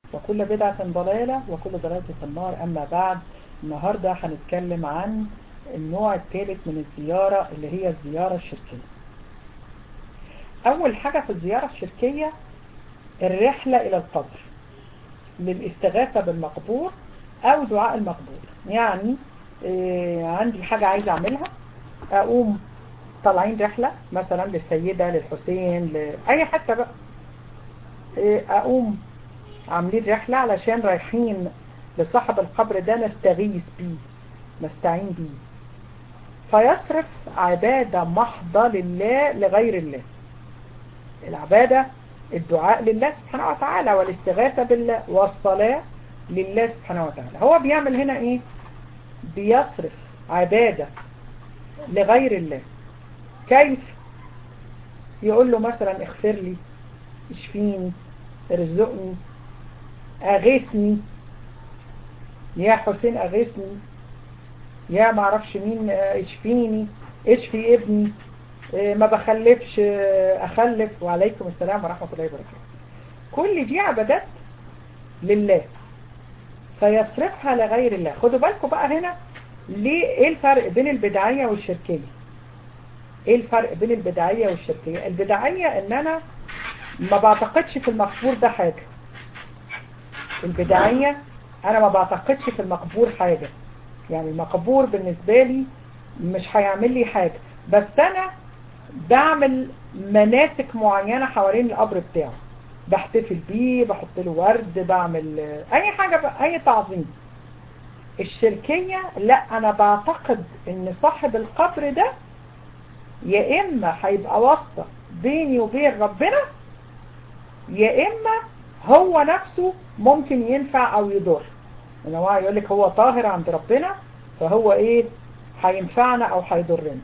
وكل بدعة ضلالة وكل ضلالة في النار أما بعد النهاردة هنتكلم عن النوع الثالث من الزيارة اللي هي الزيارة الشركية أول حاجة في الزيارة الشركية الرحلة إلى القبر للاستغاثة بالمقبور أو دعاء المقبور يعني إيه عندي حاجة عايزة أعملها أقوم طالعين رحلة مثلا للسيدة للحسين لأي حتى بقى إيه أقوم عاملين رحلة علشان رايحين لصاحب القبر ده نستغيث بيه نستعين بيه فيصرف عبادة محضة لله لغير الله العبادة الدعاء لله سبحانه وتعالى والاستغاثة بالله والصلاة لله سبحانه وتعالى هو بيعمل هنا ايه بيصرف عبادة لغير الله كيف يقول له مثلا اغفر لي اشفيني ارزقني اغيثني يا حسين اغيثني يا معرفش مين اشفيني اشفي ابني ما بخلفش اخلف وعليكم السلام ورحمة الله وبركاته كل دي عبادات لله فيصرفها لغير الله خدوا بالكم بقى هنا ليه ايه الفرق بين البدعية والشركية ايه الفرق بين البدعية والشركية البدعية ان انا ما بعتقدش في المقبور ده حاجة البدعية انا ما بعتقدش في المقبور حاجة يعني المقبور بالنسبة لي مش هيعمل لي حاجة بس انا بعمل مناسك معينة حوالين القبر بتاعه بحتفل بيه بحط له ورد بعمل اي حاجة بقى اي تعظيم الشركية لا انا بعتقد ان صاحب القبر ده يا اما هيبقى واسطة بيني وبين ربنا يا اما هو نفسه ممكن ينفع او يضر ان هو يقول لك هو طاهر عند ربنا فهو ايه هينفعنا او هيضرنا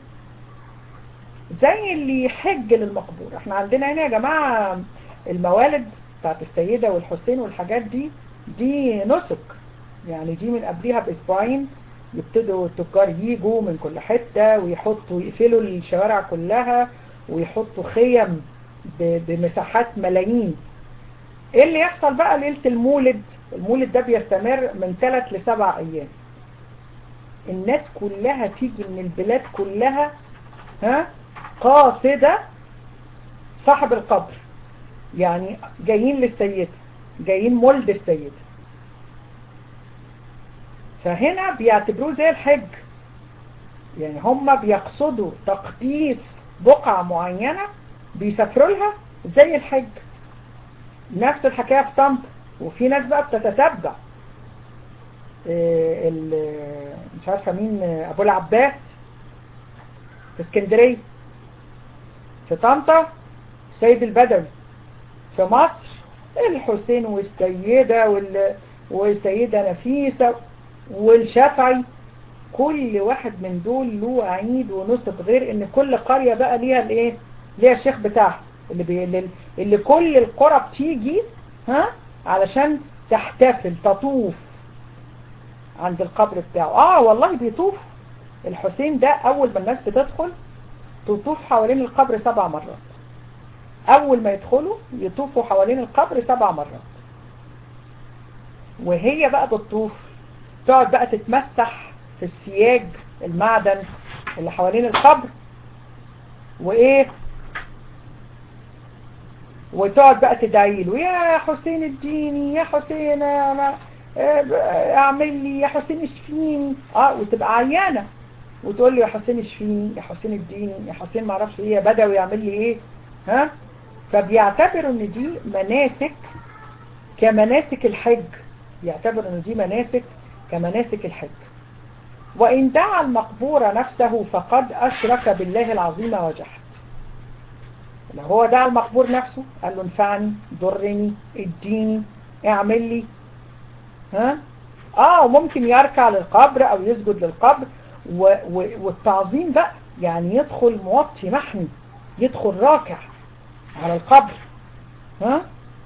زي اللي يحج للمقبور احنا عندنا هنا يا جماعة الموالد بتاعت السيدة والحسين والحاجات دي دي نسك يعني دي من قبلها باسبوعين يبتدوا التجار يجوا من كل حتة ويحطوا يقفلوا الشوارع كلها ويحطوا خيم بمساحات ملايين ايه اللي يحصل بقى ليلة المولد المولد ده بيستمر من 3 لسبع ايام الناس كلها تيجي من البلاد كلها ها قاصدة صاحب القبر يعني جايين للسيدة جايين مولد السيدة فهنا بيعتبروه زي الحج يعني هم بيقصدوا تقديس بقعة معينة بيسافروا لها زي الحج نفس الحكاية في طنطا وفي ناس بقى بتتتبع إيه مش عارفة مين ابو العباس في اسكندرية في طنطا سيد البدوي في مصر الحسين والسيدة وال... والسيدة نفيسة والشافعي كل واحد من دول له عيد ونسب غير ان كل قرية بقى ليها الايه ليها الشيخ بتاعها اللي, بي... اللي كل القرى بتيجي ها علشان تحتفل تطوف عند القبر بتاعه اه والله بيطوف الحسين ده اول ما الناس بتدخل تطوف حوالين القبر سبع مرات اول ما يدخلوا يطوفوا حوالين القبر سبع مرات وهي بقى بتطوف تقعد بقى تتمسح في السياج المعدن اللي حوالين القبر وايه وتقعد بقى تدعي له يا حسين اديني يا حسين انا اعمل لي يا حسين اشفيني اه وتبقى عيانه وتقول له يا حسين اشفيني يا حسين اديني يا حسين ما اعرفش ايه يا بدوي يعمل لي ايه ها فبيعتبروا ان دي مناسك كمناسك الحج يعتبر ان دي مناسك كمناسك الحج وان دعا المقبور نفسه فقد اشرك بالله العظيم وجحد لو هو دعا المقبور نفسه قال له انفعني ضرني اديني اعمل لي ها اه وممكن يركع للقبر او يسجد للقبر و و والتعظيم بقى يعني يدخل موطي محني يدخل راكع على القبر ها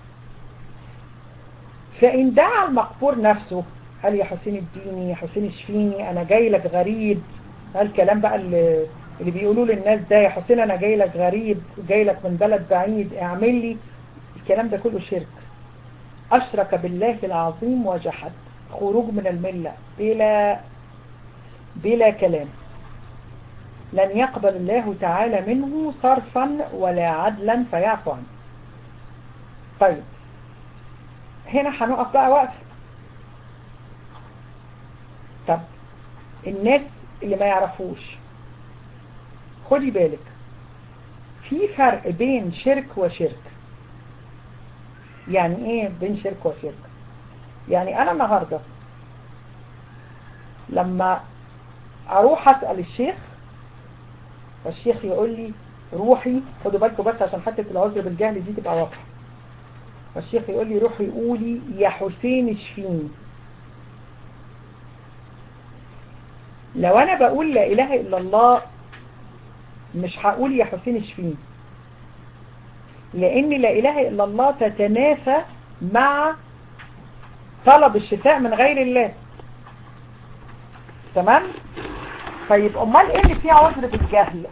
فإن دعا المقبور نفسه قال يا حسين اديني يا حسين اشفيني انا جاي لك غريب الكلام بقى اللي, اللي بيقولوا للناس ده يا حسين انا جاي لك غريب جاي لك من بلد بعيد اعمل لي الكلام ده كله شرك أشرك بالله العظيم وجحد خروج من الملة بلا بلا كلام لن يقبل الله تعالى منه صرفا ولا عدلا فيعفو عنه طيب هنا هنقف بقى وقف طب الناس اللي ما يعرفوش خدي بالك في فرق بين شرك وشرك يعني ايه بين شرك وشرك يعني انا النهاردة لما اروح اسأل الشيخ فالشيخ يقول لي روحي خدوا بالكم بس عشان حتة العذر بالجهل دي تبقى واضحة فالشيخ يقول لي روحي قولي يا حسين اشفيني لو انا بقول لا اله الا الله مش هقول يا حسين اشفيني لان لا اله الا الله تتنافى مع طلب الشفاء من غير الله تمام طيب امال ايه اللي فيه عذر بالجهل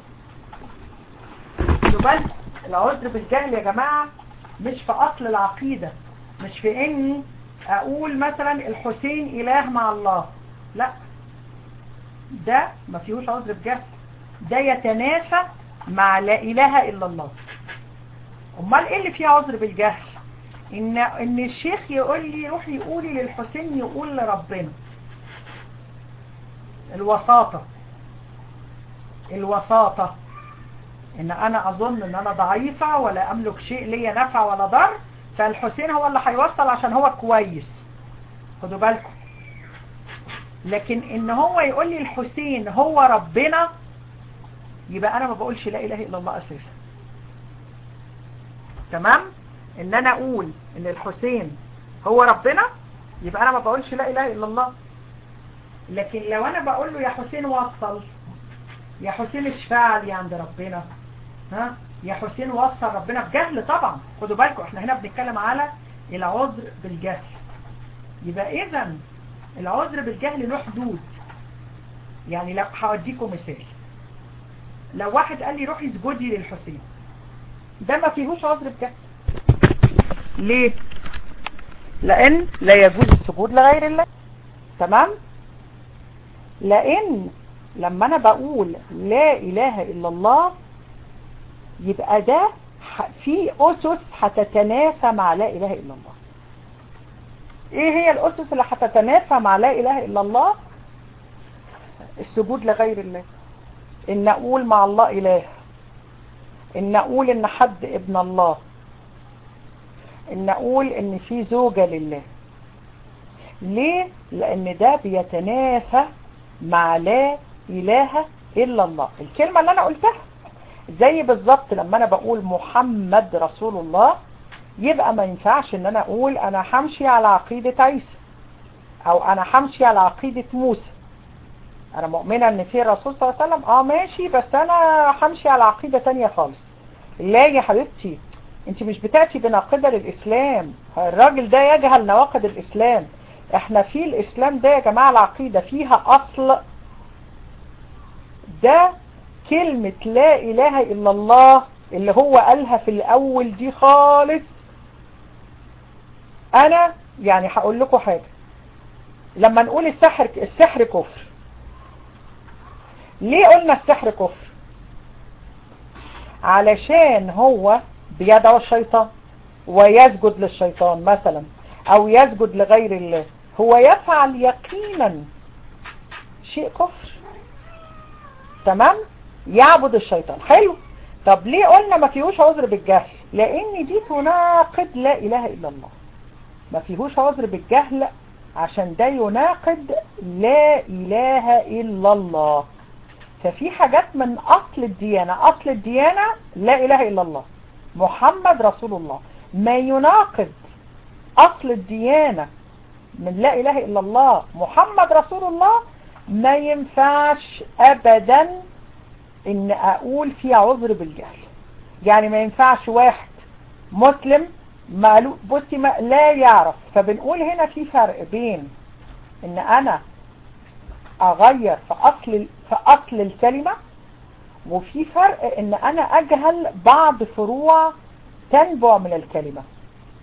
بس العذر بالجهل يا جماعة مش في اصل العقيدة مش في اني اقول مثلا الحسين اله مع الله لا ده ما فيهوش عذر بجهل ده يتنافى مع لا اله الا الله امال ايه اللي فيه عذر بالجهل ان ان الشيخ يقول لي روحي قولي للحسين يقول لربنا الوساطة الوساطة ان انا اظن ان انا ضعيفة ولا املك شيء ليا نفع ولا ضر فالحسين هو اللي هيوصل عشان هو كويس خدوا بالكم لكن ان هو يقول لي الحسين هو ربنا يبقى انا ما بقولش لا اله الا الله اساسا تمام ان انا اقول ان الحسين هو ربنا يبقى انا ما بقولش لا اله الا الله لكن لو انا بقول له يا حسين وصل يا حسين اشفع لي عند ربنا ها يا حسين وصل ربنا بجهل طبعا خدوا بالكم احنا هنا بنتكلم على العذر بالجهل يبقى اذا العذر بالجهل له حدود يعني لو هوديكم مثال لو واحد قال لي روحي اسجدي للحسين ده ما فيهوش عذر بجهل ليه لان لا يجوز السجود لغير الله تمام لان لما انا بقول لا اله الا الله يبقى ده في اسس هتتنافى مع لا اله الا الله ايه هي الاسس اللي هتتنافى مع لا اله الا الله السجود لغير الله ان اقول مع الله اله ان اقول ان حد ابن الله ان اقول ان في زوجة لله ليه لان ده بيتنافى مع لا اله الا الله الكلمة اللي انا قلتها زي بالظبط لما انا بقول محمد رسول الله يبقى ما ينفعش ان انا اقول انا همشي على عقيدة عيسى او انا همشي على عقيدة موسى انا مؤمنة ان في الرسول صلى الله عليه وسلم اه ماشي بس انا همشي على عقيدة تانية خالص لا يا حبيبتي انت مش بتأتي بناقدة للاسلام الراجل ده يجهل نواقض الاسلام احنا في الاسلام ده يا جماعة العقيدة فيها اصل ده كلمة لا اله الا الله اللي هو قالها في الاول دي خالص انا يعني هقول لكم حاجة لما نقول السحر السحر كفر ليه قلنا السحر كفر علشان هو بيدعو الشيطان ويسجد للشيطان مثلا او يسجد لغير الله هو يفعل يقينا شيء كفر تمام يعبد الشيطان حلو طب ليه قلنا ما فيهوش عذر بالجهل لان دي تناقض لا اله الا الله ما فيهوش عذر بالجهل عشان ده يناقض لا اله الا الله ففي حاجات من اصل الديانة اصل الديانة لا اله الا الله محمد رسول الله ما يناقض اصل الديانة من لا اله الا الله محمد رسول الله ما ينفعش ابدا ان اقول في عذر بالجهل يعني ما ينفعش واحد مسلم معلو بصي ما لا يعرف فبنقول هنا في فرق بين ان انا اغير في اصل في اصل الكلمة وفي فرق ان انا اجهل بعض فروع تنبع من الكلمة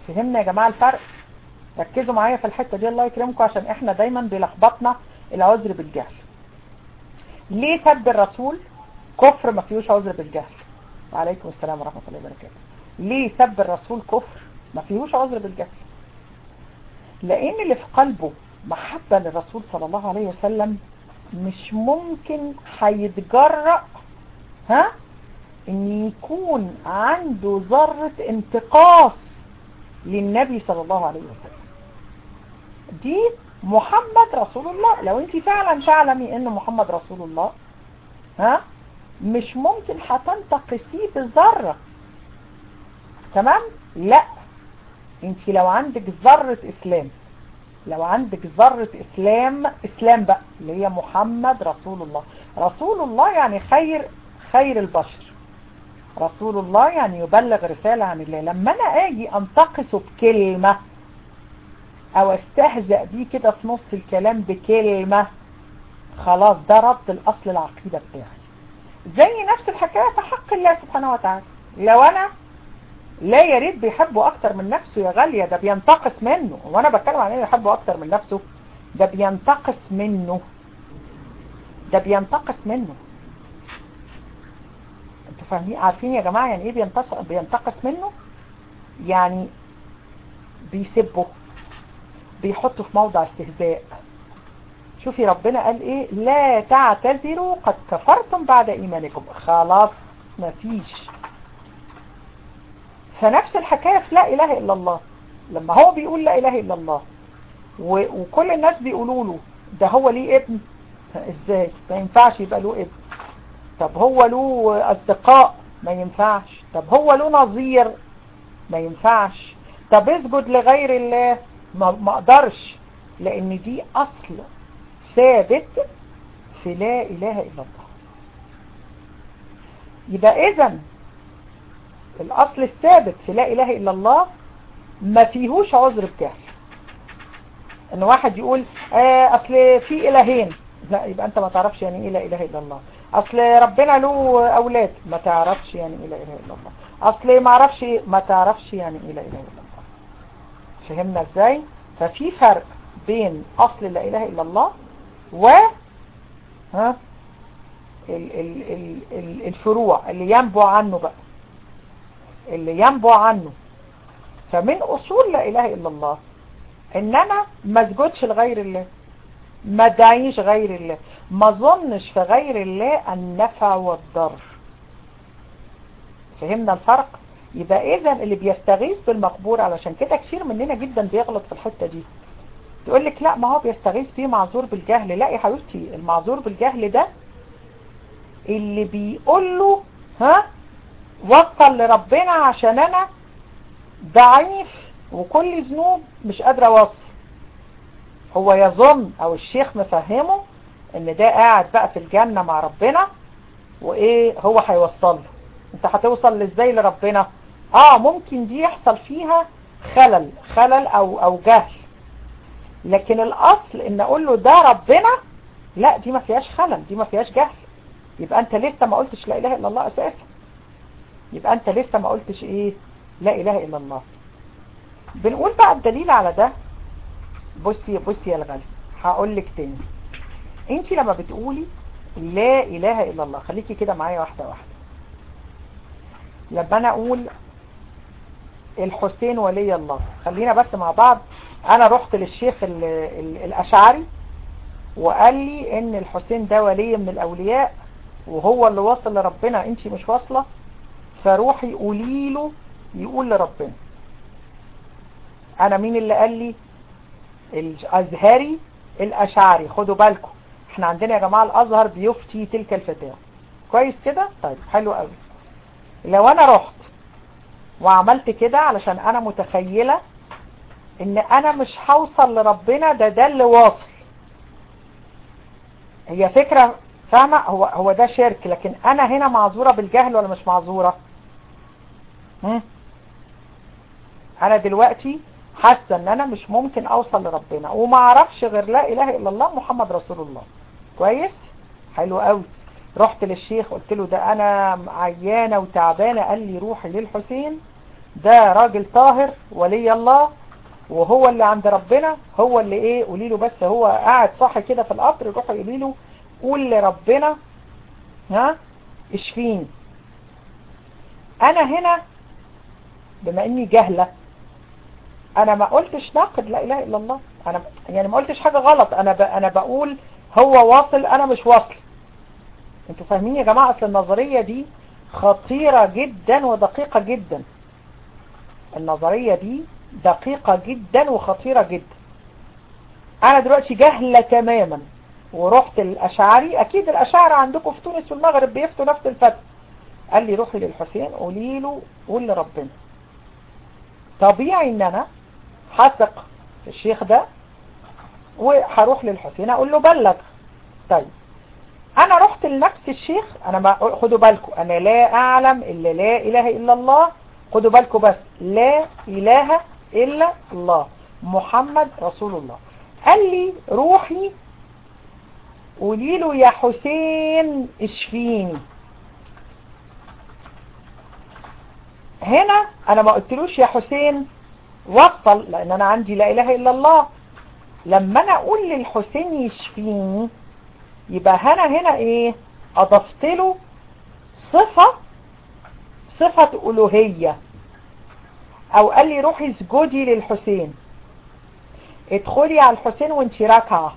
فهمنا يا جماعة الفرق ركزوا معايا في الحتة دي الله يكرمكم عشان احنا دايما بيلخبطنا العذر بالجهل ليه سب الرسول كفر ما فيهوش عذر بالجهل وعليكم السلام ورحمة الله وبركاته ليه سب الرسول كفر ما فيهوش عذر بالجهل لان اللي في قلبه محبة للرسول صلى الله عليه وسلم مش ممكن هيتجرأ ها ان يكون عنده ذرة انتقاص للنبي صلى الله عليه وسلم دي محمد رسول الله لو انت فعلا تعلمي ان محمد رسول الله ها مش ممكن هتنتقصيه بذرة تمام لا انت لو عندك ذرة اسلام لو عندك ذرة اسلام اسلام بقى اللي هي محمد رسول الله رسول الله يعني خير خير البشر رسول الله يعني يبلغ رسالة عن الله لما انا اجي انتقصه بكلمة او استهزأ بيه كده في نص الكلام بكلمة خلاص ده ربط الاصل العقيدة بتاعي زي نفس الحكاية في حق الله سبحانه وتعالى لو انا لا يريد بيحبه اكتر من نفسه يا غالية ده بينتقص منه وانا بتكلم عن انه يحبه اكتر من نفسه ده بينتقص منه ده بينتقص منه انتوا فاهمين عارفين يا جماعة يعني ايه بينتقص بينتقص منه يعني بيسبه بيحطه في موضع استهزاء شوفي ربنا قال ايه لا تعتذروا قد كفرتم بعد ايمانكم خلاص مفيش فنفس الحكاية في لا اله الا الله لما هو بيقول لا اله الا الله وكل الناس بيقولوا له ده هو ليه ابن ازاي ما ينفعش يبقى له ابن طب هو له اصدقاء ما ينفعش طب هو له نظير ما ينفعش طب اسجد لغير الله ما اقدرش لان دي اصل ثابت في لا اله الا الله يبقى اذا الاصل الثابت في لا اله الا الله ما فيهوش عذر بجهل ان واحد يقول آه اصل في الهين لا يبقى انت ما تعرفش يعني ايه لا اله الا الله اصل ربنا له اولاد ما تعرفش يعني ايه لا اله الا الله اصل ما اعرفش ما تعرفش يعني ايه لا اله الا الله فهمنا ازاي ففي فرق بين اصل لا اله الا الله و ها ال ال ال ال الفروع اللي ينبع عنه بقى اللي ينبع عنه فمن اصول لا اله الا الله ان انا ما اسجدش لغير الله ما ادعيش غير الله ما ظنش في غير الله النفع والضر فهمنا الفرق يبقى اذا اللي بيستغيث بالمقبور علشان كده كتير مننا جدا بيغلط في الحتة دي تقول لك لا ما هو بيستغيث بيه معذور بالجهل لا يا حبيبتي المعذور بالجهل ده اللي بيقول له ها وصل لربنا عشان انا ضعيف وكل ذنوب مش قادر اوصل هو يظن او الشيخ مفهمه ان ده قاعد بقى في الجنة مع ربنا وايه هو هيوصل له انت هتوصل ازاي لربنا اه ممكن دي يحصل فيها خلل خلل او او جهل لكن الاصل ان اقول له ده ربنا لا دي ما فيهاش خلل دي ما فيهاش جهل يبقى انت لسه ما قلتش لا اله الا الله اساسا يبقى انت لسه ما قلتش ايه لا اله الا الله بنقول بقى الدليل على ده بصي بصي يا الغالي هقول لك تاني انت لما بتقولي لا اله الا الله خليكي كده معايا واحده واحده لما انا اقول الحسين ولي الله خلينا بس مع بعض انا رحت للشيخ ال ال الاشعري وقال لي ان الحسين ده ولي من الاولياء وهو اللي واصل لربنا انت مش واصله فروحي قولي له يقول لربنا انا مين اللي قال لي الازهري الاشعري خدوا بالكم احنا عندنا يا جماعة الازهر بيفتي تلك الفتاوى كويس كده طيب حلو قوي لو انا رحت وعملت كده علشان انا متخيلة ان انا مش هوصل لربنا ده ده اللي واصل هي فكرة فاهمة هو, هو ده شرك لكن انا هنا معذورة بالجهل ولا مش معذورة هم؟ انا دلوقتي حاسة ان انا مش ممكن اوصل لربنا وما اعرفش غير لا اله الا الله محمد رسول الله كويس حلو قوي رحت للشيخ قلت له ده انا عيانة وتعبانة قال لي روحي للحسين ده راجل طاهر ولي الله وهو اللي عند ربنا هو اللي ايه قولي له بس هو قاعد صح كده في القبر روحوا قولي له قول لربنا ها اشفيني انا هنا بما اني جهلة انا ما قلتش ناقد لا اله الا الله انا يعني ما قلتش حاجة غلط انا ب... انا بقول هو واصل انا مش واصل انتوا فاهمين يا جماعة اصل النظرية دي خطيرة جدا ودقيقة جدا النظرية دي دقيقة جدا وخطيرة جدا انا دلوقتي جهلة تماما ورحت الاشعري اكيد الاشاعرة عندكم في تونس والمغرب بيفتوا نفس الفتوى قال لي روحي للحسين قولي له قول لربنا طبيعي ان انا هثق في الشيخ ده وهروح للحسين اقول له بلغ طيب انا رحت لنفس الشيخ انا ما خدوا بالكم انا لا اعلم الا لا اله الا الله خدوا بالكم بس لا اله الا الله محمد رسول الله قال لي روحي قولي له يا حسين اشفيني هنا انا ما قلتلوش يا حسين وصل لان انا عندي لا اله الا الله لما انا اقول للحسين يشفيني يبقى هنا هنا ايه اضفت له صفة صفة الوهية او قال لي روحي اسجدي للحسين ادخلي على الحسين وانتي راكعة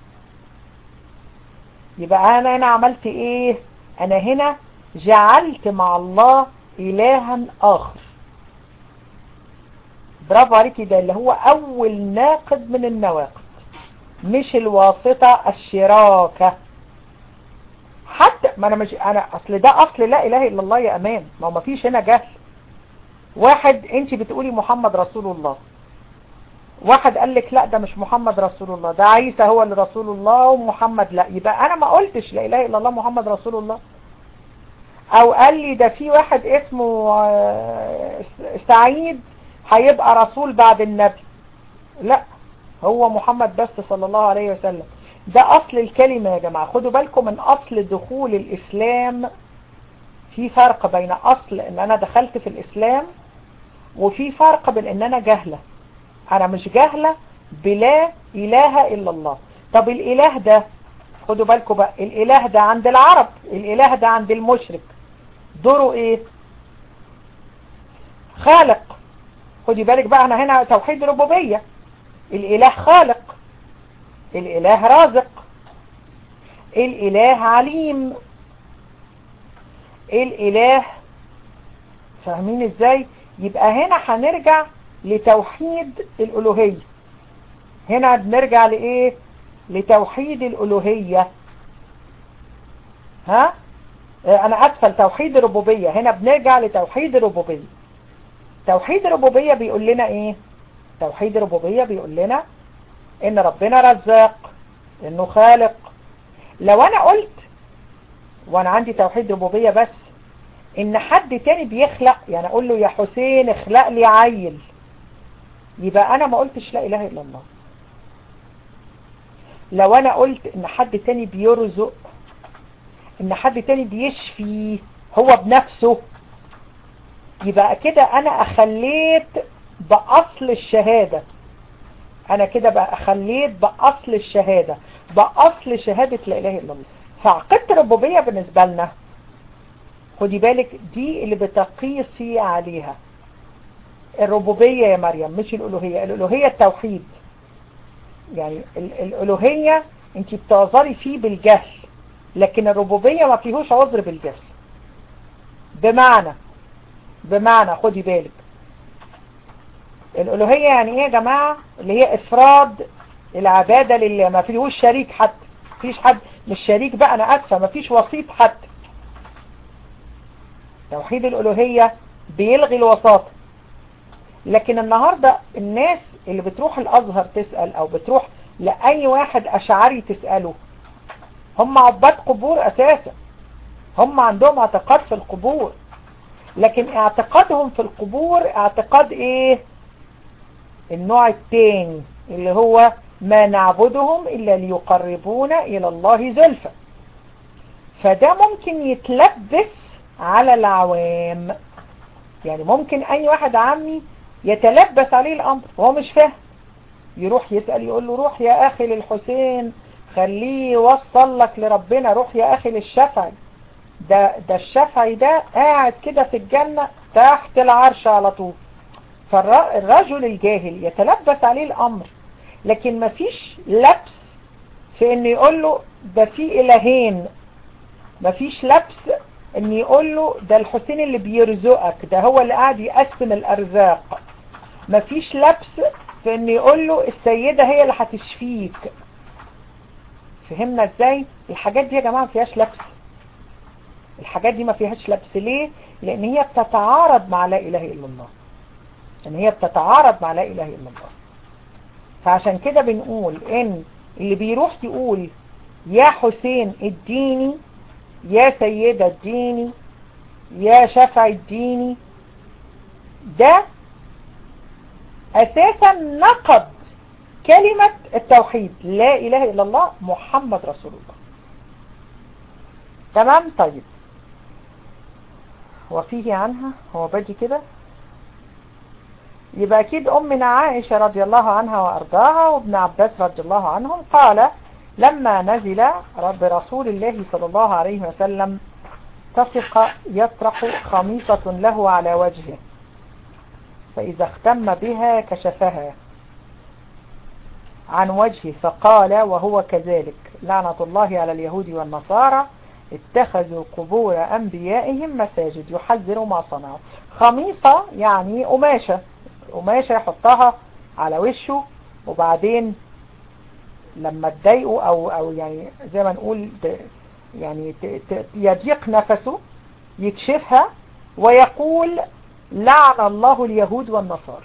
يبقى انا هنا عملت ايه انا هنا جعلت مع الله الها اخر برافو عليكي ده اللي هو اول ناقد من النواقد مش الواسطة الشراكة حتى ما انا مش انا اصل ده اصل لا اله الا الله يا امان ما هو ما فيش هنا جهل واحد انت بتقولي محمد رسول الله واحد قال لك لا ده مش محمد رسول الله ده عيسى هو اللي رسول الله ومحمد لا يبقى انا ما قلتش لا اله الا الله محمد رسول الله او قال لي ده في واحد اسمه سعيد هيبقى رسول بعد النبي لا هو محمد بس صلى الله عليه وسلم ده اصل الكلمة يا جماعة خدوا بالكم من اصل دخول الاسلام في فرق بين اصل ان انا دخلت في الاسلام وفي فرق بين ان انا جهلة انا مش جهلة بلا اله الا الله طب الاله ده خدوا بالكم بقى الاله ده عند العرب الاله ده عند المشرك دوره ايه خالق خدي بالك بقى انا هنا توحيد ربوبية الاله خالق الاله رازق الاله عليم الاله فاهمين ازاي يبقى هنا هنرجع لتوحيد الالوهية هنا بنرجع لايه لتوحيد الالوهية ها انا اسفل توحيد الربوبية هنا بنرجع لتوحيد الربوبية توحيد الربوبية بيقول لنا ايه توحيد الربوبية بيقول لنا ان ربنا رزاق انه خالق لو انا قلت وانا عندي توحيد ربوبية بس ان حد تاني بيخلق يعني اقول له يا حسين اخلق لي عيل يبقى انا ما قلتش لا اله الا الله لو انا قلت ان حد تاني بيرزق ان حد تاني بيشفي هو بنفسه يبقى كده انا اخليت باصل الشهادة انا كده بقى اخليت باصل الشهادة باصل شهادة لا اله الا الله فعقيدة الربوبية بالنسبة لنا خدي بالك دي اللي بتقيسي عليها الربوبية يا مريم مش الالوهية الالوهية التوحيد يعني الالوهية انت بتعذري فيه بالجهل لكن الربوبية ما فيهوش عذر بالجهل بمعنى بمعنى خدي بالك الالوهية يعني ايه يا جماعة اللي هي افراد العبادة لله ما فيهوش شريك حتى فيش حد مش شريك بقى انا اسفة ما فيش وسيط حتى توحيد الالوهية بيلغي الوساطة لكن النهاردة الناس اللي بتروح الازهر تسأل او بتروح لأي واحد اشعري تسأله هم عباد قبور اساسا هم عندهم اعتقاد في القبور لكن اعتقادهم في القبور اعتقاد ايه النوع التاني اللي هو ما نعبدهم الا ليقربونا الى الله زلفى فده ممكن يتلبس على العوام يعني ممكن اي واحد عمي يتلبس عليه الامر وهو مش فاهم يروح يسأل يقول له روح يا اخي للحسين خليه يوصل لك لربنا روح يا اخي للشفعي ده ده الشفعي ده قاعد كده في الجنة تحت العرش على طول فالرجل الجاهل يتلبس عليه الامر لكن مفيش لبس في ان يقول له ده في الهين مفيش لبس ان يقول له ده الحسين اللي بيرزقك ده هو اللي قاعد يقسم الارزاق مفيش لبس في ان يقول له السيدة هي اللي هتشفيك فهمنا ازاي الحاجات دي يا جماعة ما فيهاش لبس الحاجات دي ما فيهاش لبس ليه لان هي بتتعارض مع لا اله الا الله ان هي بتتعارض مع لا اله الا الله فعشان كده بنقول ان اللي بيروح يقول يا حسين اديني يا سيدة اديني يا شفع اديني ده اساسا نقض كلمة التوحيد لا اله الا الله محمد رسول الله تمام طيب وفيه عنها هو باجي كده يبقى اكيد امنا عائشة رضي الله عنها وارضاها وابن عباس رضي الله عنهم قال لما نزل رب رسول الله صلى الله عليه وسلم طفق يطرح خميصة له على وجهه فإذا اختم بها كشفها عن وجهه فقال وهو كذلك لعنة الله على اليهود والنصارى اتخذوا قبور أنبيائهم مساجد يحذر ما صنعوا خميصة يعني قماشة قماشة يحطها على وشه وبعدين لما تضايقه أو, أو يعني زي ما نقول يعني يضيق نفسه يكشفها ويقول لعن الله اليهود والنصارى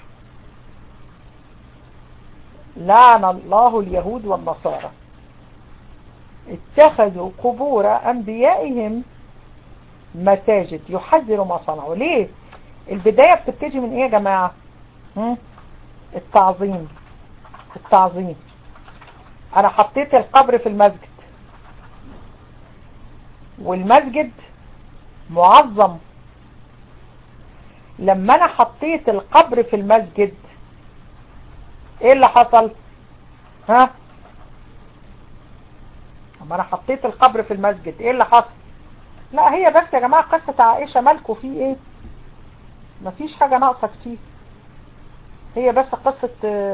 لعن الله اليهود والنصارى اتخذوا قبور أنبيائهم مساجد يحذر ما صنعوا ليه البداية بتبتدي من ايه يا جماعة التعظيم التعظيم انا حطيت القبر في المسجد والمسجد معظم لما انا حطيت القبر في المسجد ايه اللي حصل ها اما انا حطيت القبر في المسجد ايه اللي حصل لا هي بس يا جماعة قصة عائشة مالكوا فيه ايه مفيش حاجة ناقصة كتير هي بس قصة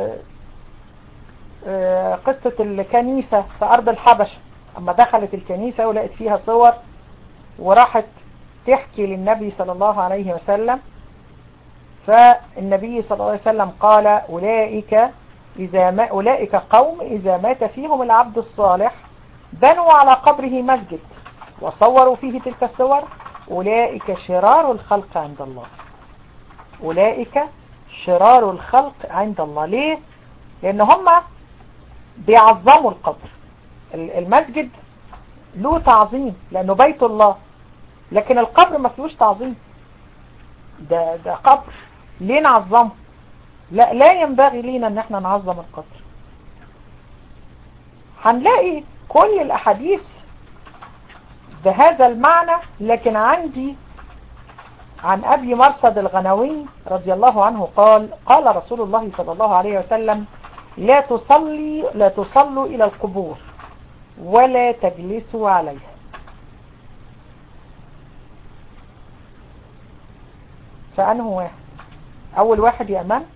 قصة الكنيسة في ارض الحبشة اما دخلت الكنيسة ولقت فيها صور وراحت تحكي للنبي صلى الله عليه وسلم فالنبي صلى الله عليه وسلم قال أولئك إذا ما أولئك قوم إذا مات فيهم العبد الصالح بنوا على قبره مسجد وصوروا فيه تلك الصور أولئك شرار الخلق عند الله أولئك شرار الخلق عند الله ليه؟ لأن هم بيعظموا القبر المسجد له تعظيم لأنه بيت الله لكن القبر ما فيهوش تعظيم ده, ده قبر ليه نعظمه لا لا ينبغي لينا ان احنا نعظم القبر هنلاقي كل الاحاديث بهذا المعنى لكن عندي عن ابي مرصد الغنوي رضي الله عنه قال قال رسول الله صلى الله عليه وسلم لا تصلي لا تصلوا الى القبور ولا تجلسوا عليها فأنه واحد أول واحد يا أمان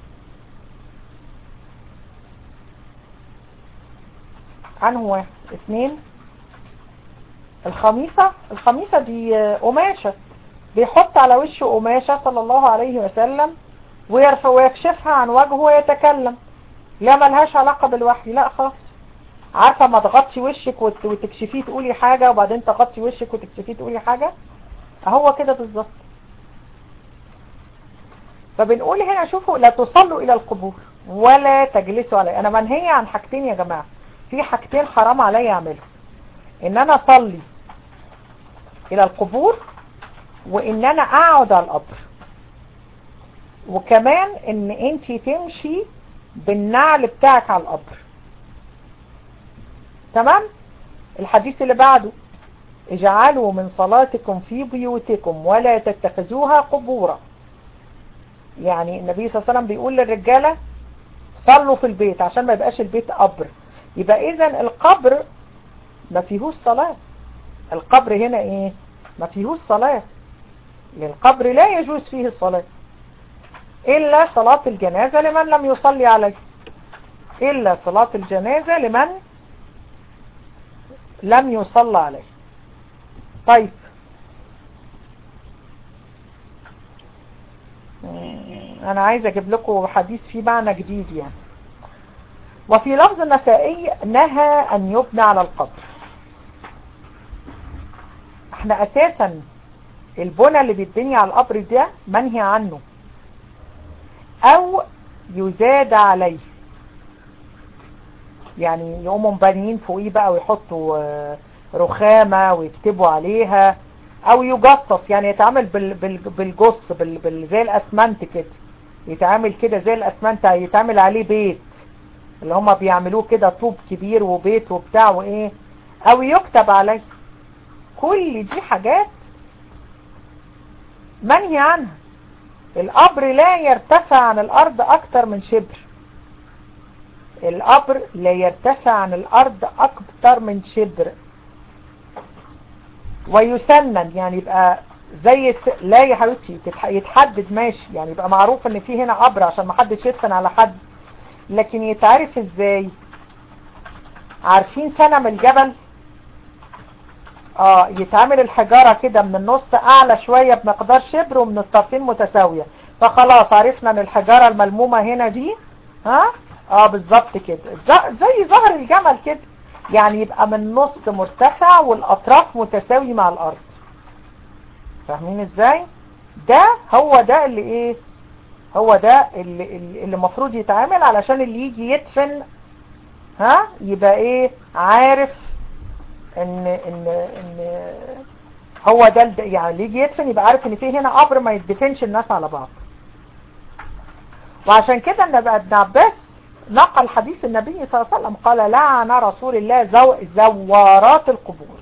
أنه واحد اثنين الخميسة الخميسة دي قماشة بيحط على وشه قماشة صلى الله عليه وسلم ويرفع ويكشفها عن وجهه ويتكلم لا ملهاش علاقة بالوحي لا خالص عارفة ما تغطي وشك وتكشفيه تقولي حاجة وبعدين تغطي وشك وتكشفيه تقولي حاجة هو كده بالظبط فبنقول هنا شوفوا لا تصلوا الى القبور ولا تجلسوا عليه انا منهية عن حاجتين يا جماعة في حاجتين حرام عليا اعملهم ان انا اصلي الى القبور وان انا اقعد على القبر وكمان ان انت تمشي بالنعل بتاعك على القبر تمام الحديث اللي بعده اجعلوا من صلاتكم في بيوتكم ولا تتخذوها قبورا يعني النبي صلى الله عليه وسلم بيقول للرجالة صلوا في البيت عشان ما يبقاش البيت قبر يبقى اذا القبر ما فيهوش صلاة القبر هنا ايه ما فيهوش صلاة للقبر لا يجوز فيه الصلاة إلا صلاة الجنازة لمن لم يصلي عليه إلا صلاة الجنازة لمن لم يصلى عليه طيب أنا عايز أجيب لكم حديث فيه معنى جديد يعني وفي لفظ النسائي نهى أن يبنى على القبر احنا أساسا البنى اللي بيتبني على القبر ده منهي عنه او يزاد عليه يعني يقوموا مبنيين فوقيه بقى ويحطوا رخامة ويكتبوا عليها او يجصص يعني يتعامل بال بال بالجص بال بال زي الاسمنت كده يتعامل كده زي الاسمنت يتعامل عليه بيت اللي هما بيعملوه كده طوب كبير وبيت وبتاع وايه او يكتب عليه كل دي حاجات منهي عنها القبر لا يرتفع عن الارض اكتر من شبر القبر لا يرتفع عن الارض اكتر من شبر ويسنن يعني يبقى زي س... لا يا حبيبتي يتحدد ماشي يعني يبقى معروف ان في هنا قبر عشان ما حدش يدفن على حد لكن يتعرف ازاي عارفين سنم الجبل اه يتعمل الحجارة كده من النص اعلى شوية بمقدار شبر ومن الطرفين متساوية فخلاص عرفنا ان الحجارة الملمومة هنا دي ها اه بالظبط كده زي ظهر الجمل كده يعني يبقى من النص مرتفع والاطراف متساوي مع الارض فاهمين ازاي ده هو ده اللي ايه هو ده اللي اللي المفروض يتعامل علشان اللي يجي يدفن ها يبقى ايه عارف ان ان ان هو ده يعني اللي يجي يدفن يبقى عارف ان في هنا قبر ما يدفنش الناس على بعض وعشان كده ان ابن عباس نقل حديث النبي صلى الله عليه وسلم قال لعن رسول الله زو زوارات القبور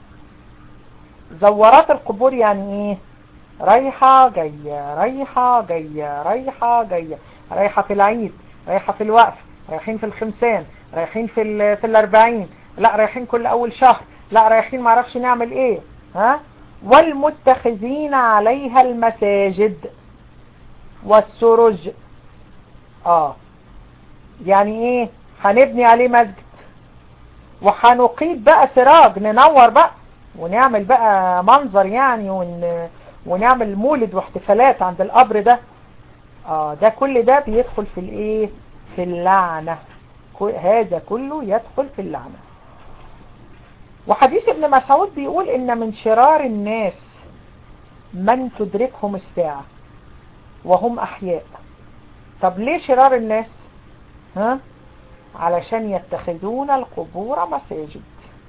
زوارات القبور يعني ايه رايحة جاية رايحة جاية رايحة جاية رايحة في العيد رايحة في الوقف رايحين في الخمسان رايحين في في الاربعين لا رايحين كل اول شهر لا رايحين معرفش نعمل ايه ها والمتخذين عليها المساجد والسرج اه يعني ايه هنبني عليه مسجد وهنقيد بقى سراج ننور بقى ونعمل بقى منظر يعني ون... ونعمل مولد واحتفالات عند القبر ده اه ده كل ده بيدخل في الايه في اللعنة هذا كله يدخل في اللعنة وحديث ابن مسعود بيقول ان من شرار الناس من تدركهم الساعة وهم احياء طب ليه شرار الناس ها علشان يتخذون القبور مساجد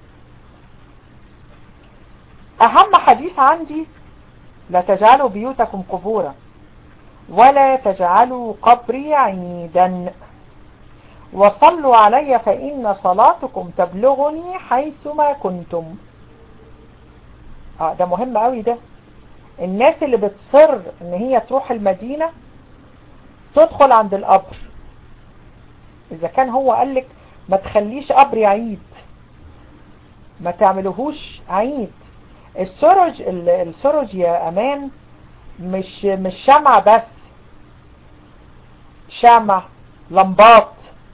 اهم حديث عندي لا تجعلوا بيوتكم قبورا ولا تجعلوا قبري عيدا وصلوا علي فإن صلاتكم تبلغني حيثما كنتم اه ده مهم قوي ده الناس اللي بتصر ان هي تروح المدينة تدخل عند القبر اذا كان هو قالك ما تخليش قبر عيد ما تعملوهوش عيد السرج السرج يا امان مش مش شمع بس شمع لمبات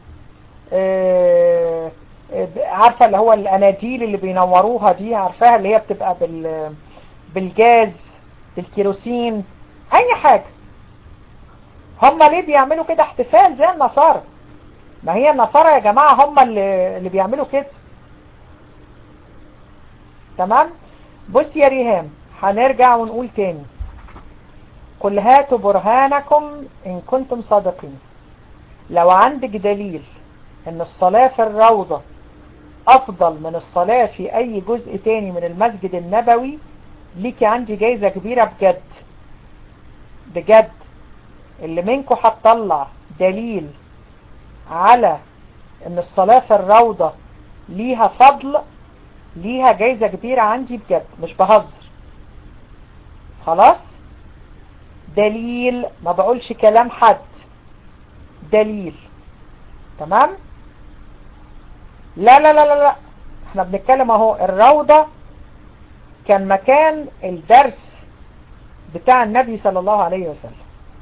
آه عارفة اللي هو الاناديل اللي بينوروها دي عارفاها اللي هي بتبقى بال بالجاز بالكيروسين اي حاجة هم ليه بيعملوا كده احتفال زي النصارى ما هي النصارى يا جماعة هم اللي, اللي بيعملوا كده تمام بص يا ريهام هنرجع ونقول تاني قل هاتوا برهانكم ان كنتم صادقين لو عندك دليل ان الصلاة في الروضة افضل من الصلاة في اي جزء تاني من المسجد النبوي ليكي عندي جايزة كبيرة بجد بجد اللي منكم هتطلع دليل على ان الصلاة في الروضة ليها فضل ليها جايزة كبيرة عندي بجد مش بهزر خلاص دليل ما بقولش كلام حد دليل تمام لا لا لا لا لا احنا بنتكلم اهو الروضة كان مكان الدرس بتاع النبي صلى الله عليه وسلم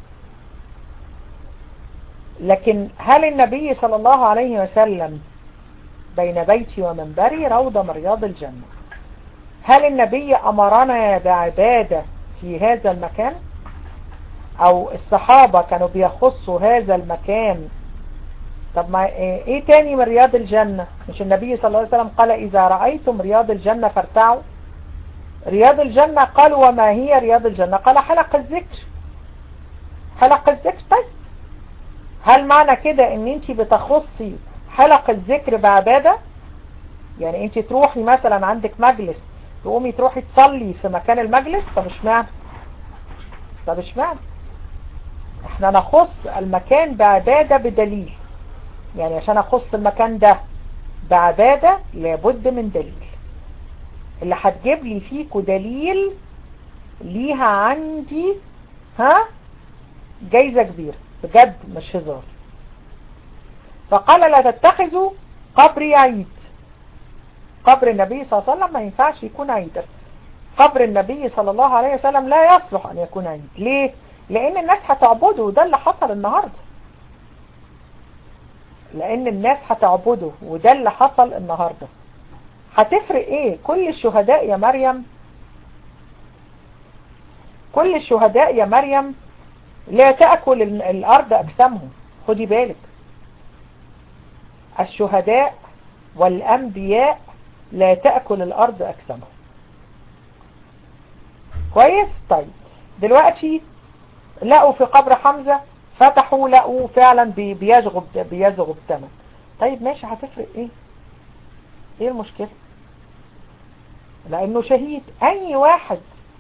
لكن هل النبي صلى الله عليه وسلم بين بيتي ومنبري روضة من رياض الجنة هل النبي أمرنا بعبادة في هذا المكان أو الصحابة كانوا بيخصوا هذا المكان طب ما ايه تاني من رياض الجنة مش النبي صلى الله عليه وسلم قال إذا رأيتم رياض الجنة فارتعوا رياض الجنة قال وما هي رياض الجنة قال حلق الذكر حلق الذكر طيب هل معنى كده ان انت بتخصي حلق الذكر بعبادة يعني انت تروحي مثلا عندك مجلس تقومي تروحي تصلي في مكان المجلس طب اشمعنى طب اشمعنى احنا نخص المكان بعبادة بدليل يعني عشان اخص المكان ده بعبادة لابد من دليل اللي هتجيب لي فيكو دليل ليها عندي ها جايزة كبيرة بجد مش هزار فقال لا تتخذوا قبري عيد قبر النبي صلى الله عليه وسلم ما ينفعش يكون عيد قبر النبي صلى الله عليه وسلم لا يصلح أن يكون عيد ليه؟ لأن الناس هتعبده وده اللي حصل النهاردة لأن الناس هتعبده وده اللي حصل النهاردة هتفرق ايه كل الشهداء يا مريم كل الشهداء يا مريم لا تأكل الأرض أجسامهم خدي بالك الشهداء والأنبياء لا تأكل الأرض أجسامهم كويس طيب دلوقتي لقوا في قبر حمزة فتحوا لقوا فعلا بيزغب بيزغب تمن طيب ماشي هتفرق ايه ايه المشكلة لانه شهيد اي واحد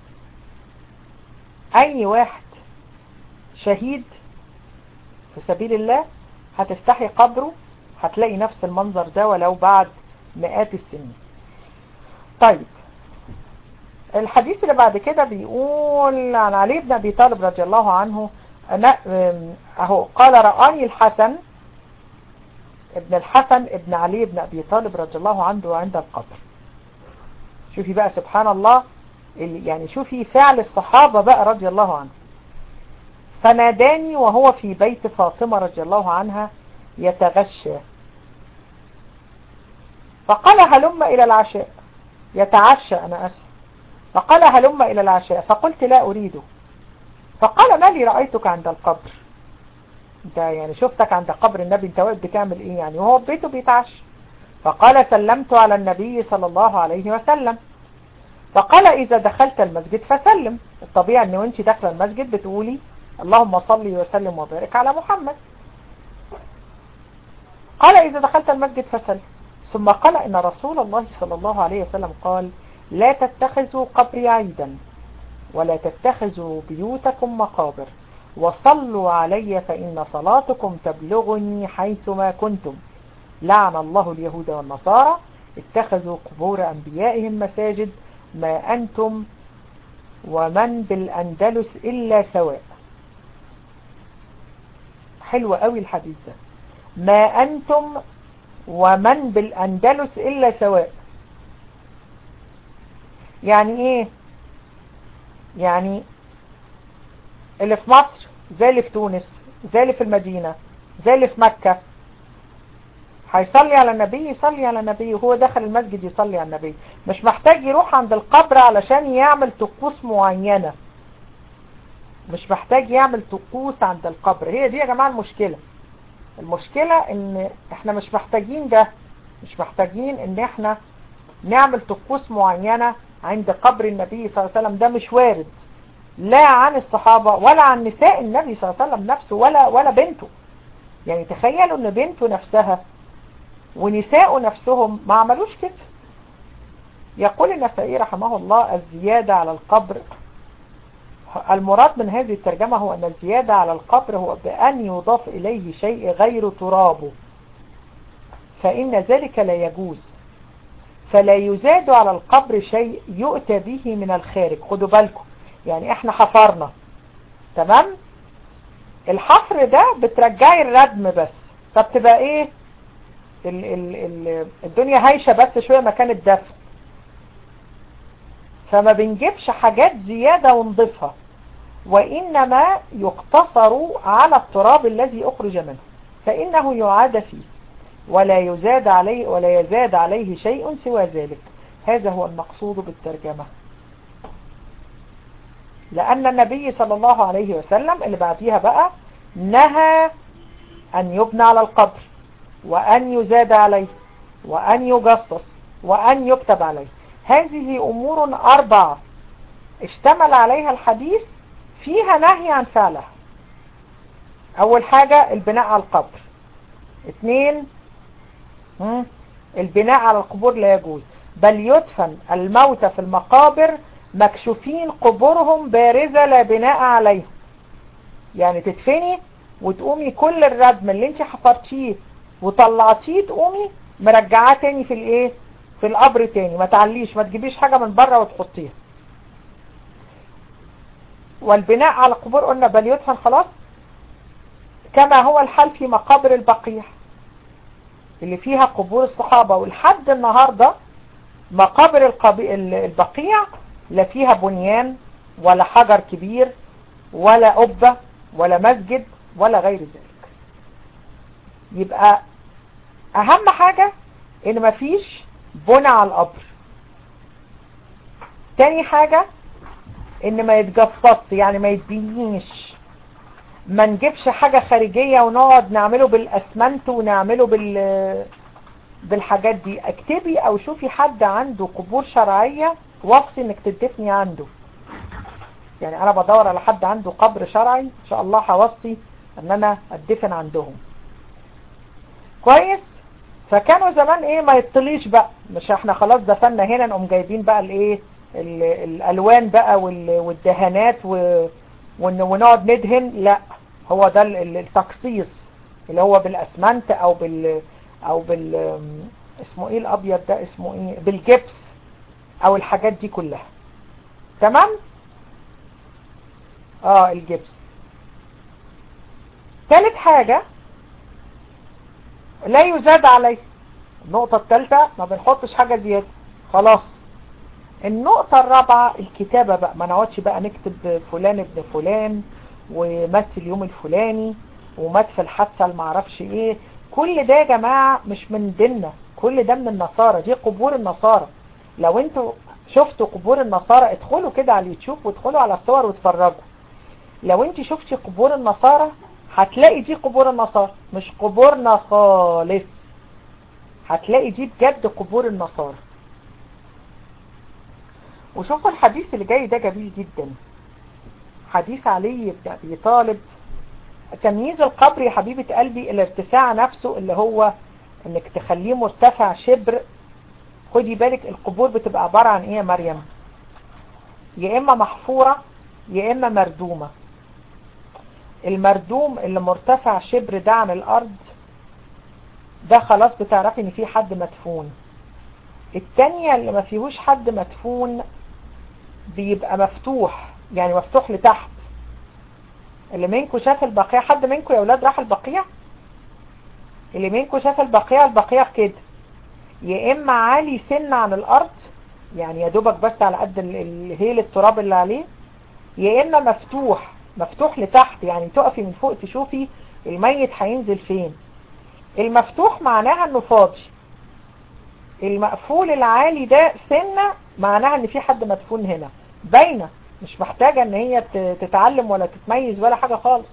اي واحد شهيد في سبيل الله هتفتحي قبره هتلاقي نفس المنظر ده ولو بعد مئات السنين طيب الحديث اللي بعد كده بيقول عن علي بن ابي طالب رضي الله عنه أنا اهو قال رآني الحسن ابن الحسن ابن علي بن ابي طالب رضي الله عنه عند القبر شوفي بقى سبحان الله يعني شوفي فعل الصحابة بقى رضي الله عنه فناداني وهو في بيت فاطمة رضي الله عنها يتغشى فقال هلم إلى العشاء يتعشى أنا أسف فقال هلم إلى العشاء فقلت لا أريده فقال ما لي رأيتك عند القبر انت يعني شفتك عند قبر النبي انت واقف بتعمل ايه يعني وهو بيته بيتعشى فقال سلمت على النبي صلى الله عليه وسلم فقال إذا دخلت المسجد فسلم الطبيعي ان وانت داخله المسجد بتقولي اللهم صل وسلم وبارك على محمد قال إذا دخلت المسجد فسلم ثم قال إن رسول الله صلى الله عليه وسلم قال لا تتخذوا قبري عيدا ولا تتخذوا بيوتكم مقابر وصلوا علي فإن صلاتكم تبلغني حيثما كنتم لعن الله اليهود والنصارى اتخذوا قبور أنبيائهم مساجد ما أنتم ومن بالأندلس إلا سواء حلو قوي الحديث ده ما أنتم ومن بالأندلس إلا سواء يعني إيه يعني اللي في مصر زي اللي في تونس زي اللي في المدينة زي اللي في مكة هيصلي على النبي يصلي على النبي وهو دخل المسجد يصلي على النبي مش محتاج يروح عند القبر علشان يعمل طقوس معينة مش محتاج يعمل طقوس عند القبر هي دي يا جماعة المشكلة المشكلة ان احنا مش محتاجين ده مش محتاجين ان احنا نعمل طقوس معينة عند قبر النبي صلى الله عليه وسلم ده مش وارد لا عن الصحابة ولا عن نساء النبي صلى الله عليه وسلم نفسه ولا ولا بنته يعني تخيلوا ان بنته نفسها ونساء نفسهم ما عملوش كده يقول النسائي رحمه الله الزيادة على القبر المراد من هذه الترجمة هو أن الزيادة على القبر هو بأن يضاف إليه شيء غير ترابه فإن ذلك لا يجوز فلا يزاد على القبر شيء يؤتى به من الخارج خدوا بالكم يعني احنا حفرنا تمام الحفر ده بترجعي الردم بس فبتبقى ايه ال ال ال الدنيا هايشة بس شوية مكان الدفن فما بنجيبش حاجات زيادة ونضيفها وإنما يقتصر على التراب الذي أخرج منه فإنه يعاد فيه ولا يزاد عليه ولا يزاد عليه شيء سوى ذلك هذا هو المقصود بالترجمة لأن النبي صلى الله عليه وسلم اللي بعديها بقى نهى أن يبنى على القبر وأن يزاد عليه وأن يجصص وأن يكتب عليه هذه أمور أربعة اشتمل عليها الحديث فيها نهي عن فعلها أول حاجة البناء على القبر اثنين البناء على القبور لا يجوز بل يدفن الموتى في المقابر مكشوفين قبورهم بارزة لا بناء عليهم يعني تدفني وتقومي كل الردم اللي انت حفرتيه وطلعتيه تقومي مرجعاه تاني في الايه في القبر تاني ما تعليش ما تجيبيش حاجة من بره وتحطيها والبناء على القبور قلنا بل يدفن خلاص كما هو الحال في مقابر البقيع اللي فيها قبور الصحابة والحد النهاردة مقابر البقيع لا فيها بنيان ولا حجر كبير ولا قبة ولا مسجد ولا غير ذلك يبقى اهم حاجة ان مفيش بنى على القبر تاني حاجة ان ما يتجصص يعني ما يتبنيش ما نجيبش حاجة خارجية ونقعد نعمله بالاسمنت ونعمله بال بالحاجات دي اكتبي او شوفي حد عنده قبور شرعية وصي انك تدفني عنده يعني انا بدور على حد عنده قبر شرعي ان شاء الله هوصي ان انا ادفن عندهم كويس فكانوا زمان ايه ما يطليش بقى مش احنا خلاص دفنا هنا نقوم جايبين بقى الايه الالوان بقى والدهانات ونقعد ندهن لا هو ده التقصيص اللي هو بالاسمنت او بال او بال اسمه ايه الابيض ده اسمه ايه بالجبس او الحاجات دي كلها تمام اه الجبس ثالث حاجة لا يزاد عليه النقطة الثالثة ما بنحطش حاجة زيادة خلاص النقطة الرابعة الكتابة بقى ما نقعدش بقى نكتب فلان ابن فلان ومات اليوم الفلاني ومات في الحادثة المعرفش ايه كل ده يا جماعة مش من ديننا كل ده من النصارى دي قبور النصارى لو انتوا شفتوا قبور النصارى ادخلوا كده على اليوتيوب وادخلوا على الصور واتفرجوا لو انت شفتي قبور النصارى هتلاقي دي قبور النصارى مش قبورنا خالص هتلاقي دي بجد قبور النصارى وشوفوا الحديث اللي جاي ده جميل جدا حديث علي بن ابي طالب تمييز القبر يا حبيبة قلبي الارتفاع نفسه اللي هو انك تخليه مرتفع شبر خدي بالك القبور بتبقى عبارة عن ايه يا مريم يا اما محفورة يا اما مردومة المردوم اللي مرتفع شبر ده عن الارض ده خلاص بتعرفي ان في حد مدفون التانية اللي ما فيهوش حد مدفون بيبقى مفتوح يعني مفتوح لتحت اللي منكم شاف البقيع حد منكم يا اولاد راح البقيع اللي منكم شاف البقيع البقيع كده يا اما عالي سن عن الارض يعني يا دوبك بس على قد الهيل التراب اللي عليه يا اما مفتوح مفتوح لتحت يعني تقفي من فوق تشوفي الميت هينزل فين المفتوح معناها انه فاضي المقفول العالي ده سنة معناها ان في حد مدفون هنا باينة مش محتاجة ان هي تتعلم ولا تتميز ولا حاجة خالص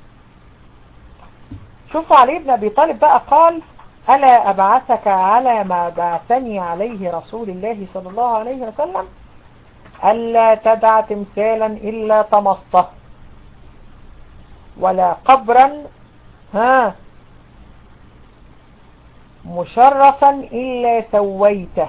شوفوا علي بن ابي طالب بقى قال ألا أبعثك على ما بعثني عليه رسول الله صلى الله عليه وسلم ألا تدع تمثالا إلا طمسته ولا قبرا ها مشرفا إلا سويته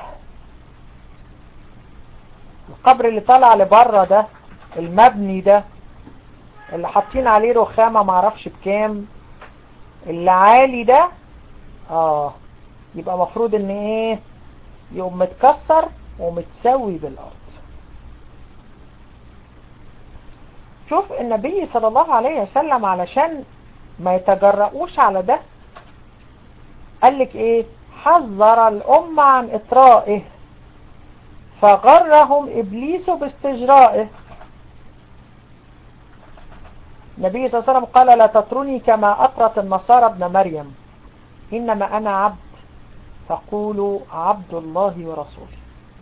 القبر اللي طالع لبره ده المبني ده اللي حاطين عليه رخامة معرفش بكام اللي عالي ده اه يبقى مفروض ان ايه يقوم متكسر ومتسوي بالارض شوف النبي صلى الله عليه وسلم علشان ما يتجرؤوش على ده قال لك ايه حذر الأمة عن إطرائه فغرهم إبليس باستجرائه النبي صلى الله عليه وسلم قال لا تطرني كما أطرت النصارى ابن مريم إنما أنا عبد فقولوا عبد الله ورسوله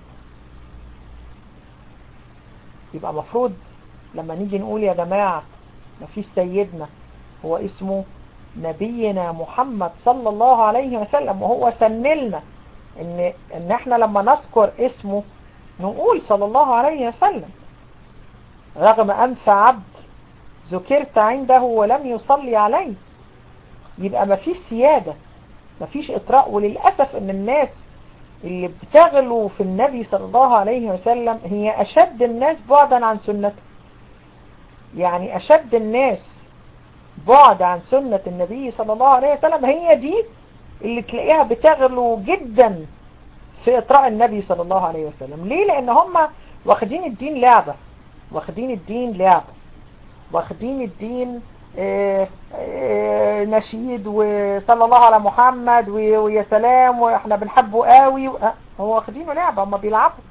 يبقى مفروض لما نيجي نقول يا جماعة مفيش سيدنا هو اسمه نبينا محمد صلى الله عليه وسلم وهو سنلنا ان, إن احنا لما نذكر اسمه نقول صلى الله عليه وسلم رغم أنف عبد ذكرت عنده ولم يصلي عليه يبقى مفيش سيادة مفيش إطراء وللأسف ان الناس اللي بتغلو في النبي صلى الله عليه وسلم هي أشد الناس بعدا عن سنته يعني أشد الناس بعد عن سنة النبي صلى الله عليه وسلم هي دي اللي تلاقيها بتغلو جدا في إطراء النبي صلى الله عليه وسلم ليه لأن هم واخدين الدين لعبة واخدين الدين لعبة واخدين الدين اه اه نشيد وصلى الله على محمد ويا سلام واحنا بنحبه قوي هو واخدينه لعبة هم بيلعبوا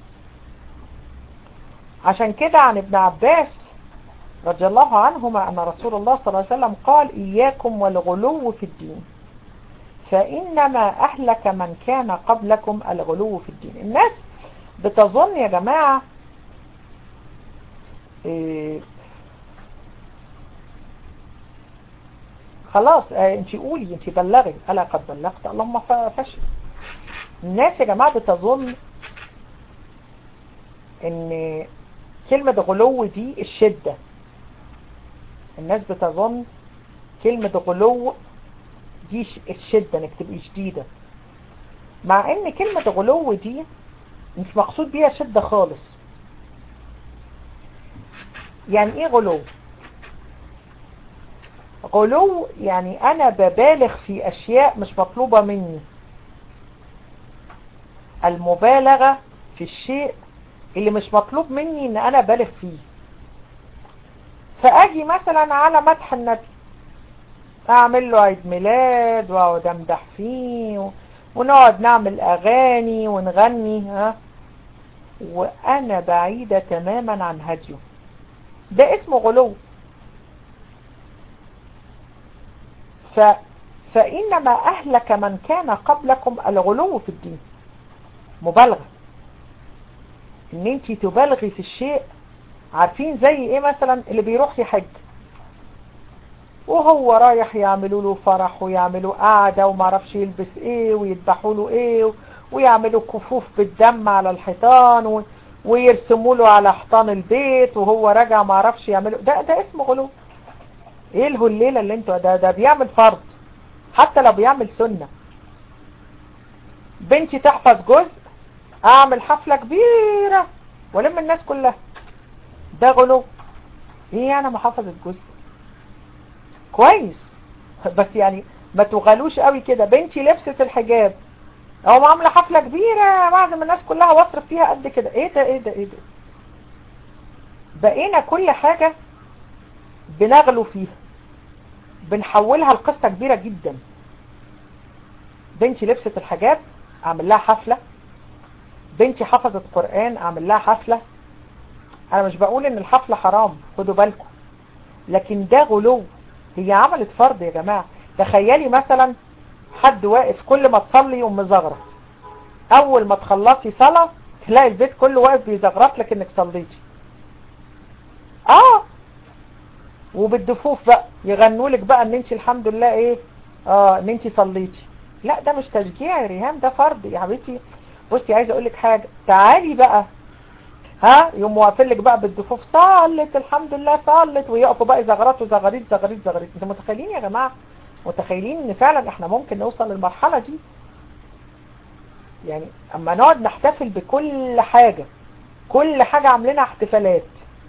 عشان كده عن ابن عباس رضي الله عنهما أن رسول الله صلى الله عليه وسلم قال إياكم والغلو في الدين فإنما أهلك من كان قبلكم الغلو في الدين الناس بتظن يا جماعة إيه خلاص اه انت قولي انت بلغي ألا قد بلغت اللهم فشل الناس يا جماعة بتظن ان كلمة غلو دي الشدة الناس بتظن كلمة غلو دي الشدة انك تبقي شديدة مع ان كلمة غلو دي مش مقصود بيها شدة خالص يعني ايه غلو غلو يعني انا ببالغ في اشياء مش مطلوبة مني المبالغة في الشيء اللي مش مطلوب مني ان انا بالغ فيه فاجي مثلا على مدح النبي اعمل له عيد ميلاد واقعد امدح فيه ونقعد نعمل اغاني ونغني ها وانا بعيدة تماما عن هديه ده اسمه غلو ف فإنما أهلك من كان قبلكم الغلو في الدين مبالغة ان انت تبالغي في الشيء عارفين زي ايه مثلا اللي بيروح يحج وهو رايح يعملوا له فرح ويعملوا قعدة ومعرفش يلبس ايه ويذبحوا له ايه ويعملوا كفوف بالدم على الحيطان و... ويرسموا له على حيطان البيت وهو راجع معرفش يعملوا ده ده اسمه غلو ايه الهليلة اللي انتوا ده ده بيعمل فرض حتى لو بيعمل سنة بنتي تحفظ جزء اعمل حفلة كبيرة ولم الناس كلها ده غلو ايه انا محافظة جزء كويس بس يعني ما تغلوش قوي كده بنتي لبست الحجاب او عاملة حفلة كبيرة معظم الناس كلها واصرف فيها قد كده ايه ده ايه ده ايه ده بقينا كل حاجة بنغلو فيها بنحولها لقصة كبيرة جدا بنتي لبست الحجاب اعمل لها حفلة بنتي حفظت قرآن اعمل لها حفلة انا مش بقول ان الحفلة حرام خدوا بالكم لكن ده غلو هي عملت فرض يا جماعة تخيلي مثلا حد واقف كل ما تصلي يوم مزغرط اول ما تخلصي صلاة تلاقي البيت كله واقف بيزغرط لك انك صليتي اه وبالدفوف بقى يغنوا لك بقى ان انت الحمد لله ايه اه ان انت صليتي لا ده مش تشجيع يا ريهام ده فرض يا حبيبتي بصي عايزه اقول لك حاجه تعالي بقى ها يوم واقفين لك بقى بالدفوف صلت الحمد لله صلت ويقفوا بقى زغرات وزغاريت زغاريت زغاريت انتوا متخيلين يا جماعه متخيلين ان فعلا احنا ممكن نوصل للمرحله دي يعني اما نقعد نحتفل بكل حاجه كل حاجه عاملينها احتفالات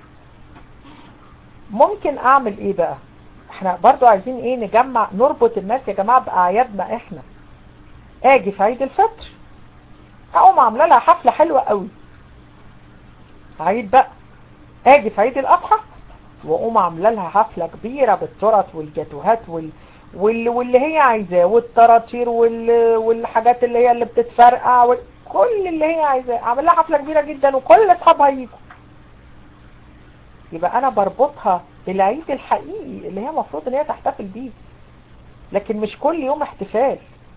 ممكن اعمل ايه بقى احنا برضو عايزين ايه نجمع نربط الناس يا جماعة باعيادنا احنا اجي في عيد الفطر اقوم عامله لها حفلة حلوة قوي عيد بقى اجي في عيد الاضحى واقوم عامله لها حفله كبيره بالترط والجاتوهات وال... وال... واللي هي عايزاه والطراطير وال... والحاجات اللي هي اللي بتتفرقع وال... كل اللي هي عايزاه اعمل لها حفله كبيره جدا وكل اصحابها يجوا يبقى انا بربطها بالعيد الحقيقي اللي هي المفروض ان هي تحتفل بيه لكن مش كل يوم احتفال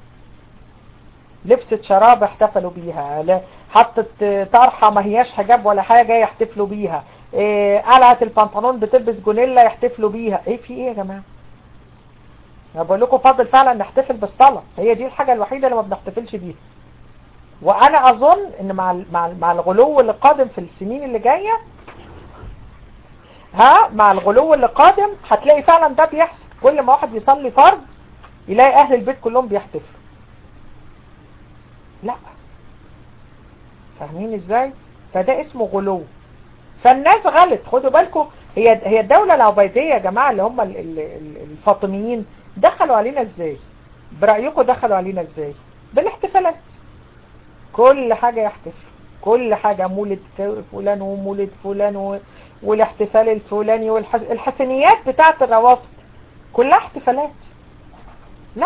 لبست شراب احتفلوا بيها حطت طرحة ما هياش حجاب ولا حاجة يحتفلوا بيها ايه قلعت البنطلون بتلبس جونيلا يحتفلوا بيها ايه في ايه يا جماعة انا بقول لكم فاضل فعلا نحتفل بالصلاة هي دي الحاجة الوحيدة اللي ما بنحتفلش بيها وانا اظن ان مع مع مع الغلو اللي قادم في السنين اللي جاية ها مع الغلو اللي قادم هتلاقي فعلا ده بيحصل كل ما واحد يصلي فرض يلاقي اهل البيت كلهم بيحتفلوا لا فاهمين ازاي فده اسمه غلو فالناس غلط خدوا بالكم هي هي الدولة العبيدية يا جماعة اللي هم الفاطميين دخلوا علينا ازاي برأيكم دخلوا علينا ازاي بالاحتفالات كل حاجة يحتفل كل حاجة مولد فلان ومولد فلان و... والاحتفال الفلاني والحسنيات والحس... بتاعت الروافض كلها احتفالات لا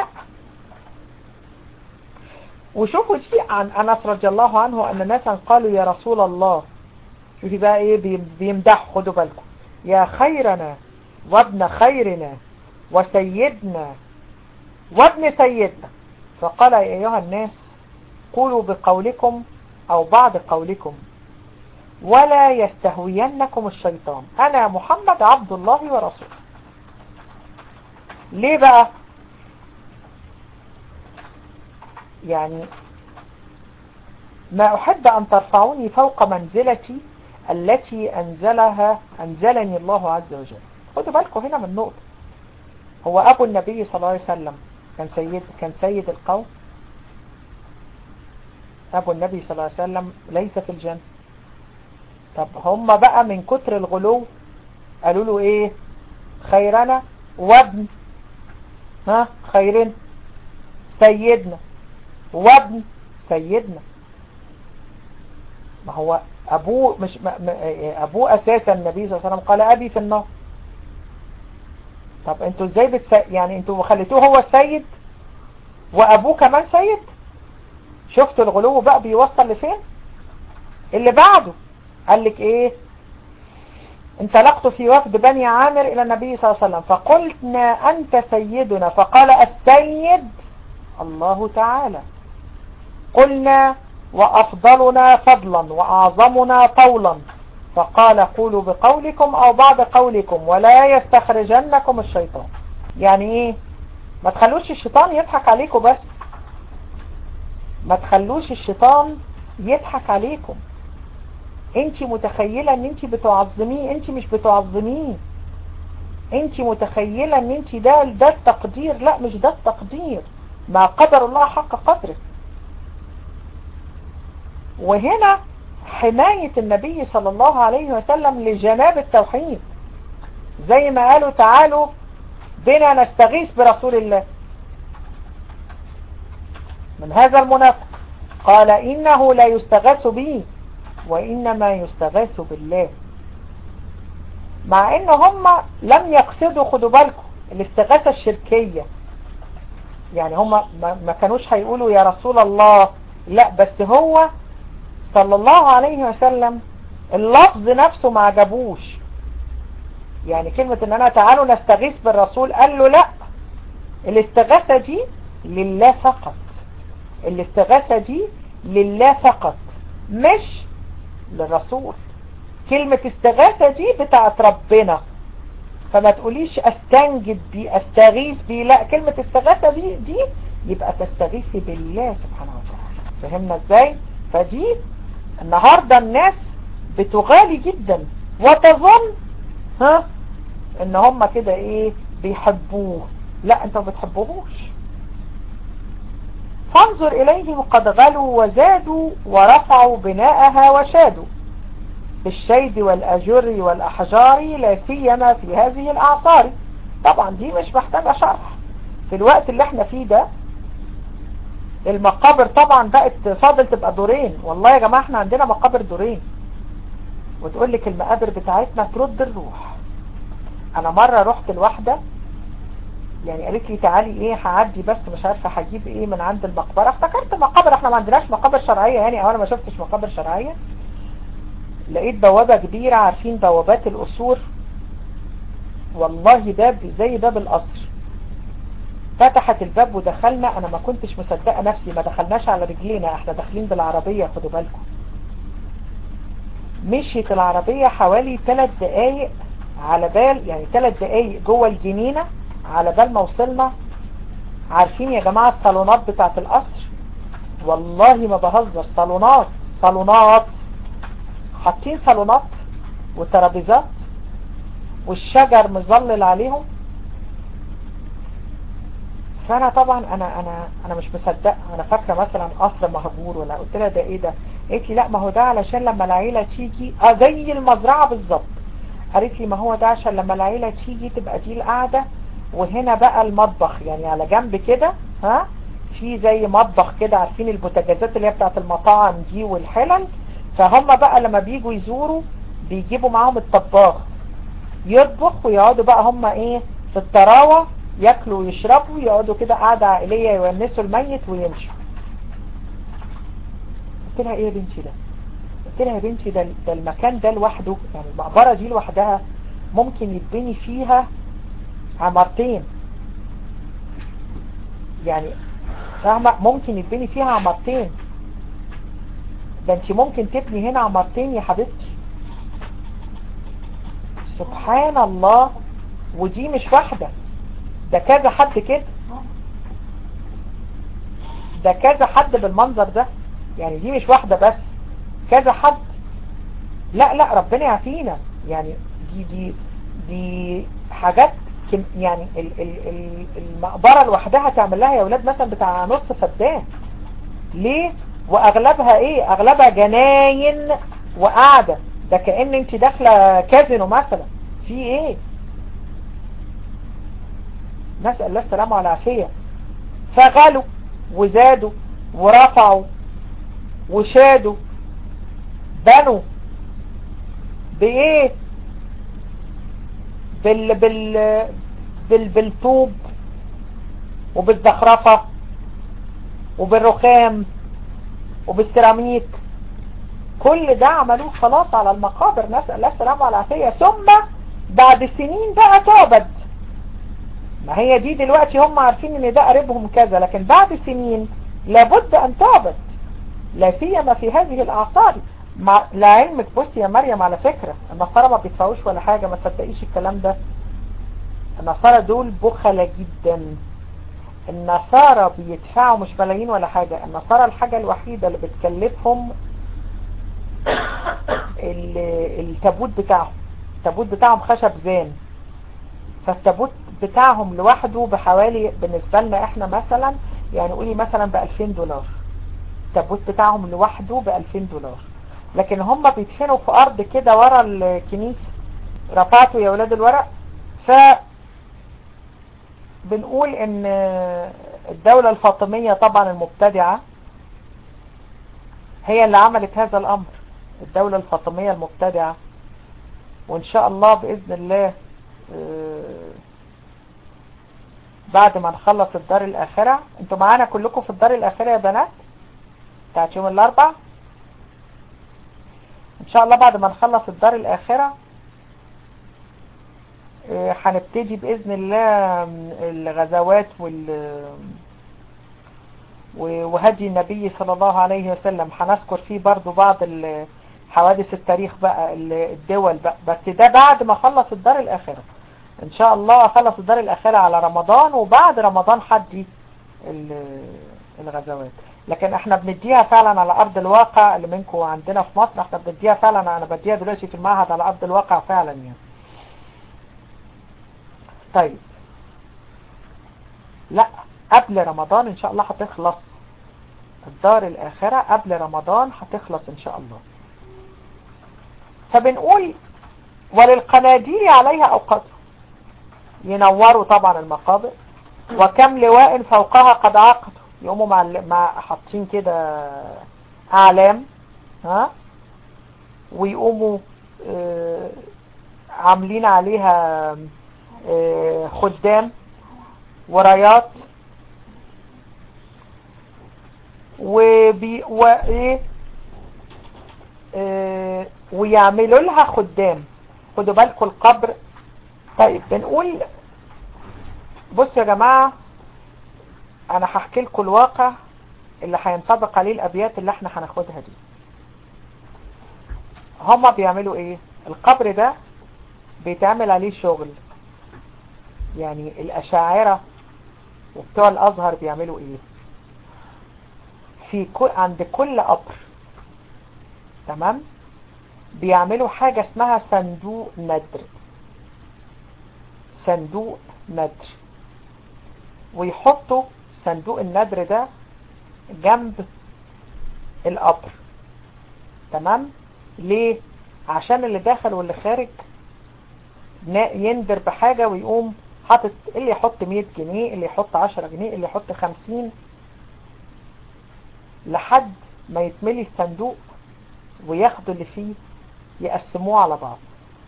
وشوفوا دي عن أنس رضي الله عنه أن ناسا قالوا يا رسول الله شوفي بقى ايه بيمدح خدوا بالكم يا خيرنا وابن خيرنا وسيدنا وابن سيدنا فقال يا أيها الناس قولوا بقولكم أو بعض قولكم ولا يستهوينكم الشيطان أنا محمد عبد الله ورسوله ليه بقى يعني ما أحب أن ترفعوني فوق منزلتي التي أنزلها أنزلني الله عز وجل خدوا بالكم هنا من نقطة هو أبو النبي صلى الله عليه وسلم كان سيد كان سيد القوم أبو النبي صلى الله عليه وسلم ليس في الجنة طب هم بقى من كتر الغلو قالوا له ايه خيرنا وابن ها خيرنا سيدنا وابن سيدنا ما هو ابوه مش ما ابوه اساسا النبي صلى الله عليه وسلم قال ابي في النار طب انتوا ازاي بتس... يعني انتوا خليتوه هو السيد وابوه كمان سيد شفتوا الغلو بقى بيوصل لفين اللي بعده قال لك ايه انطلقت في وفد بني عامر الى النبي صلى الله عليه وسلم فقلنا انت سيدنا فقال السيد الله تعالى قلنا وافضلنا فضلا واعظمنا طولا فقال قولوا بقولكم او بعد قولكم ولا يستخرجنكم الشيطان يعني ايه ما تخلوش الشيطان يضحك عليكم بس ما تخلوش الشيطان يضحك عليكم انت متخيلة ان انت بتعظميه انت مش بتعظميه انت متخيلة ان انت ده ده التقدير لا مش ده التقدير ما قدر الله حق قدره وهنا حماية النبي صلى الله عليه وسلم لجناب التوحيد زي ما قالوا تعالوا بنا نستغيث برسول الله من هذا المنافق قال إنه لا يستغاث به وإنما يستغاث بالله مع ان هم لم يقصدوا خدوا بالكم الاستغاثة الشركية يعني هم ما كانوش هيقولوا يا رسول الله لا بس هو صلى الله عليه وسلم اللفظ نفسه ما عجبوش يعني كلمة ان انا تعالوا نستغيث بالرسول قال له لا الاستغاثة دي لله فقط الاستغاثة دي لله فقط مش للرسول كلمة استغاثة دي بتاعت ربنا فما تقوليش استنجد بي استغيث بي لا كلمة استغاثة دي دي يبقى تستغيثي بالله سبحانه وتعالى فهمنا ازاي فدي النهاردة الناس بتغالي جدا وتظن ها ان هم كده ايه بيحبوه لا انت ما بتحبوهوش فانظر اليهم قد غلوا وزادوا ورفعوا بناءها وشادوا بالشيد والأجر والأحجار لا سيما في هذه الأعصار طبعا دي مش محتاجة شرح في الوقت اللي احنا فيه ده المقابر طبعا بقت فاضل تبقى دورين والله يا جماعة احنا عندنا مقابر دورين وتقول لك المقابر بتاعتنا ترد الروح انا مرة رحت لواحدة يعني قالت لي تعالي ايه هعدي بس مش عارفة هجيب ايه من عند المقبرة افتكرت مقابر احنا ما عندناش مقابر شرعية يعني او انا ما شفتش مقابر شرعية لقيت بوابة كبيرة عارفين بوابات القصور والله باب زي باب القصر فتحت الباب ودخلنا انا ما كنتش مصدقة نفسي ما دخلناش على رجلينا احنا داخلين بالعربية خدوا بالكم مشيت العربية حوالي 3 دقايق على بال يعني 3 دقايق جوه الجنينة على بال ما وصلنا عارفين يا جماعة الصالونات بتاعت القصر والله ما بهزر صالونات صالونات حاطين صالونات وترابيزات والشجر مظلل عليهم فانا طبعا انا انا انا مش مصدقه انا فاكره مثلا قصر مهجور ولا قلت لها ده ايه ده قالت لي لا ما هو ده علشان لما العيله تيجي اه زي المزرعه بالظبط قالت لي ما هو ده عشان لما العيله تيجي تبقى دي القعده وهنا بقى المطبخ يعني على جنب كده ها في زي مطبخ كده عارفين البوتاجازات اللي هي بتاعت المطاعم دي والحلل فهم بقى لما بيجوا يزوروا بيجيبوا معاهم الطباخ يطبخ ويقعدوا بقى هم ايه في الطراوه ياكلوا ويشربوا يقعدوا كده قعدة عائلية يونسوا الميت ويمشوا قلت لها ايه يا بنتي ده قلت لها يا بنتي ده, ده المكان ده لوحده يعني المقبرة دي لوحدها ممكن يتبني فيها عمارتين يعني فاهمة ممكن يتبني فيها عمارتين ده انت ممكن تبني هنا عمارتين يا حبيبتي سبحان الله ودي مش واحدة ده كذا حد كده ده كذا حد بالمنظر ده يعني دي مش واحدة بس كذا حد لا لا ربنا يعافينا يعني دي دي دي حاجات يعني ال ال ال المقبرة لوحدها تعمل لها يا ولاد مثلا بتاع نص فدان ليه واغلبها ايه اغلبها جناين وقاعدة ده كأن انت داخلة كازينو مثلا في ايه نسأل الله السلامة والعافية فغلوا وزادوا ورفعوا وشادوا بنوا بايه بال بال بال بالطوب وبالزخرفة وبالرخام وبالسيراميك كل ده عملوه خلاص على المقابر نسأل الله السلامة والعافية ثم بعد سنين بقى تعبد ما هي دي دلوقتي هم عارفين ان ده قريبهم كذا لكن بعد سنين لابد ان تعبد لا سيما في هذه الاعصار مع لعلمك بصي يا مريم على فكرة النصارى ما بيدفعوش ولا حاجة ما تصدقيش الكلام ده النصارى دول بخلة جدا النصارى بيدفعوا مش ملايين ولا حاجة النصارى الحاجة الوحيدة اللي بتكلفهم التابوت بتاعهم التابوت بتاعهم خشب زان فالتابوت بتاعهم لوحده بحوالي بالنسبة لنا احنا مثلا يعني قولي مثلا ب 2000 دولار التابوت بتاعهم لوحده ب 2000 دولار لكن هم بيدفنوا في ارض كده ورا الكنيسة رفعتوا يا ولاد الورق ف بنقول ان الدولة الفاطمية طبعا المبتدعة هي اللي عملت هذا الامر الدولة الفاطمية المبتدعة وان شاء الله باذن الله بعد ما نخلص الدار الاخرة انتوا معانا كلكم في الدار الاخرة يا بنات بتاعت يوم الاربع ان شاء الله بعد ما نخلص الدار الاخرة هنبتدي باذن الله الغزوات وال وهدي النبي صلى الله عليه وسلم هنذكر فيه برضو بعض حوادث التاريخ بقى الدول بقى بس ده بعد ما اخلص الدار الاخرة ان شاء الله اخلص الدار الاخرة على رمضان وبعد رمضان حدي الغزوات لكن احنا بنديها فعلا على ارض الواقع اللي منكم عندنا في مصر احنا بنديها فعلا انا بديها دلوقتي في المعهد على ارض الواقع فعلا يعني طيب لا قبل رمضان ان شاء الله هتخلص الدار الاخرة قبل رمضان هتخلص ان شاء الله فبنقول وللقناديل عليها اوقات ينوروا طبعا المقابر وكم لواء فوقها قد عقدوا يقوموا مع مع حاطين كده اعلام ها ويقوموا آه عاملين عليها آه، خدام ورايات وبي وايه آه، ويعملوا لها خدام خدوا بالكم القبر طيب بنقول بص يا جماعة انا هحكي لكم الواقع اللي هينطبق عليه الابيات اللي احنا هناخدها دي هما بيعملوا ايه القبر ده بيتعمل عليه شغل يعني الاشاعرة وبتوع الازهر بيعملوا ايه في كل عند كل قبر تمام بيعملوا حاجة اسمها صندوق ندر صندوق ندر ويحطوا صندوق الندر ده جنب القبر تمام ليه عشان اللي داخل واللي خارج نا- يندر بحاجة ويقوم حاطط اللي يحط 100 جنيه اللي يحط 10 جنيه اللي يحط 50 لحد ما يتملي الصندوق وياخدوا اللي فيه يقسموه على بعض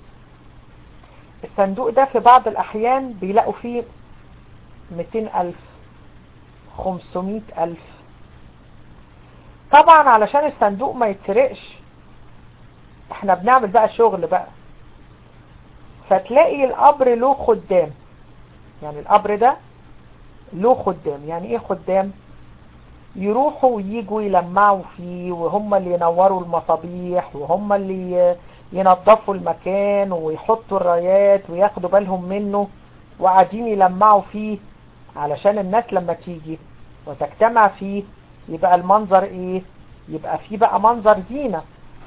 الصندوق ده في بعض الأحيان بيلاقوا فيه 200 ألف 500 ألف طبعا علشان الصندوق ما يتسرقش احنا بنعمل بقى شغل بقى فتلاقي القبر له خدام يعني القبر ده له خدام يعني ايه خدام يروحوا ويجوا يلمعوا فيه وهم اللي ينوروا المصابيح وهم اللي ينظفوا المكان ويحطوا الرايات وياخدوا بالهم منه وقاعدين يلمعوا فيه علشان الناس لما تيجي وتجتمع فيه يبقى المنظر ايه يبقى فيه بقى منظر زينة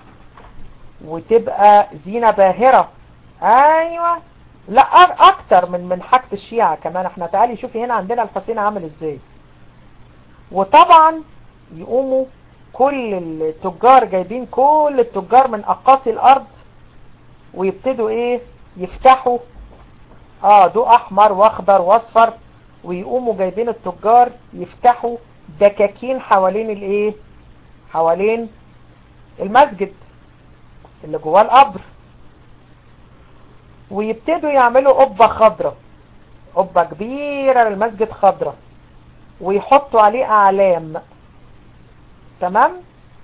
وتبقى زينة باهرة ايوه لا أ- اكتر من من حاجة الشيعة كمان احنا تعالي شوفي هنا عندنا الحسين عامل ازاي وطبعا يقوموا كل التجار جايبين كل التجار من اقاصي الارض ويبتدوا ايه يفتحوا اه ضوء احمر واخضر واصفر ويقوموا جايبين التجار يفتحوا دكاكين حوالين الايه حوالين المسجد اللي جواه القبر ويبتدوا يعملوا قبة خضراء قبة كبيرة للمسجد خضراء ويحطوا عليه اعلام تمام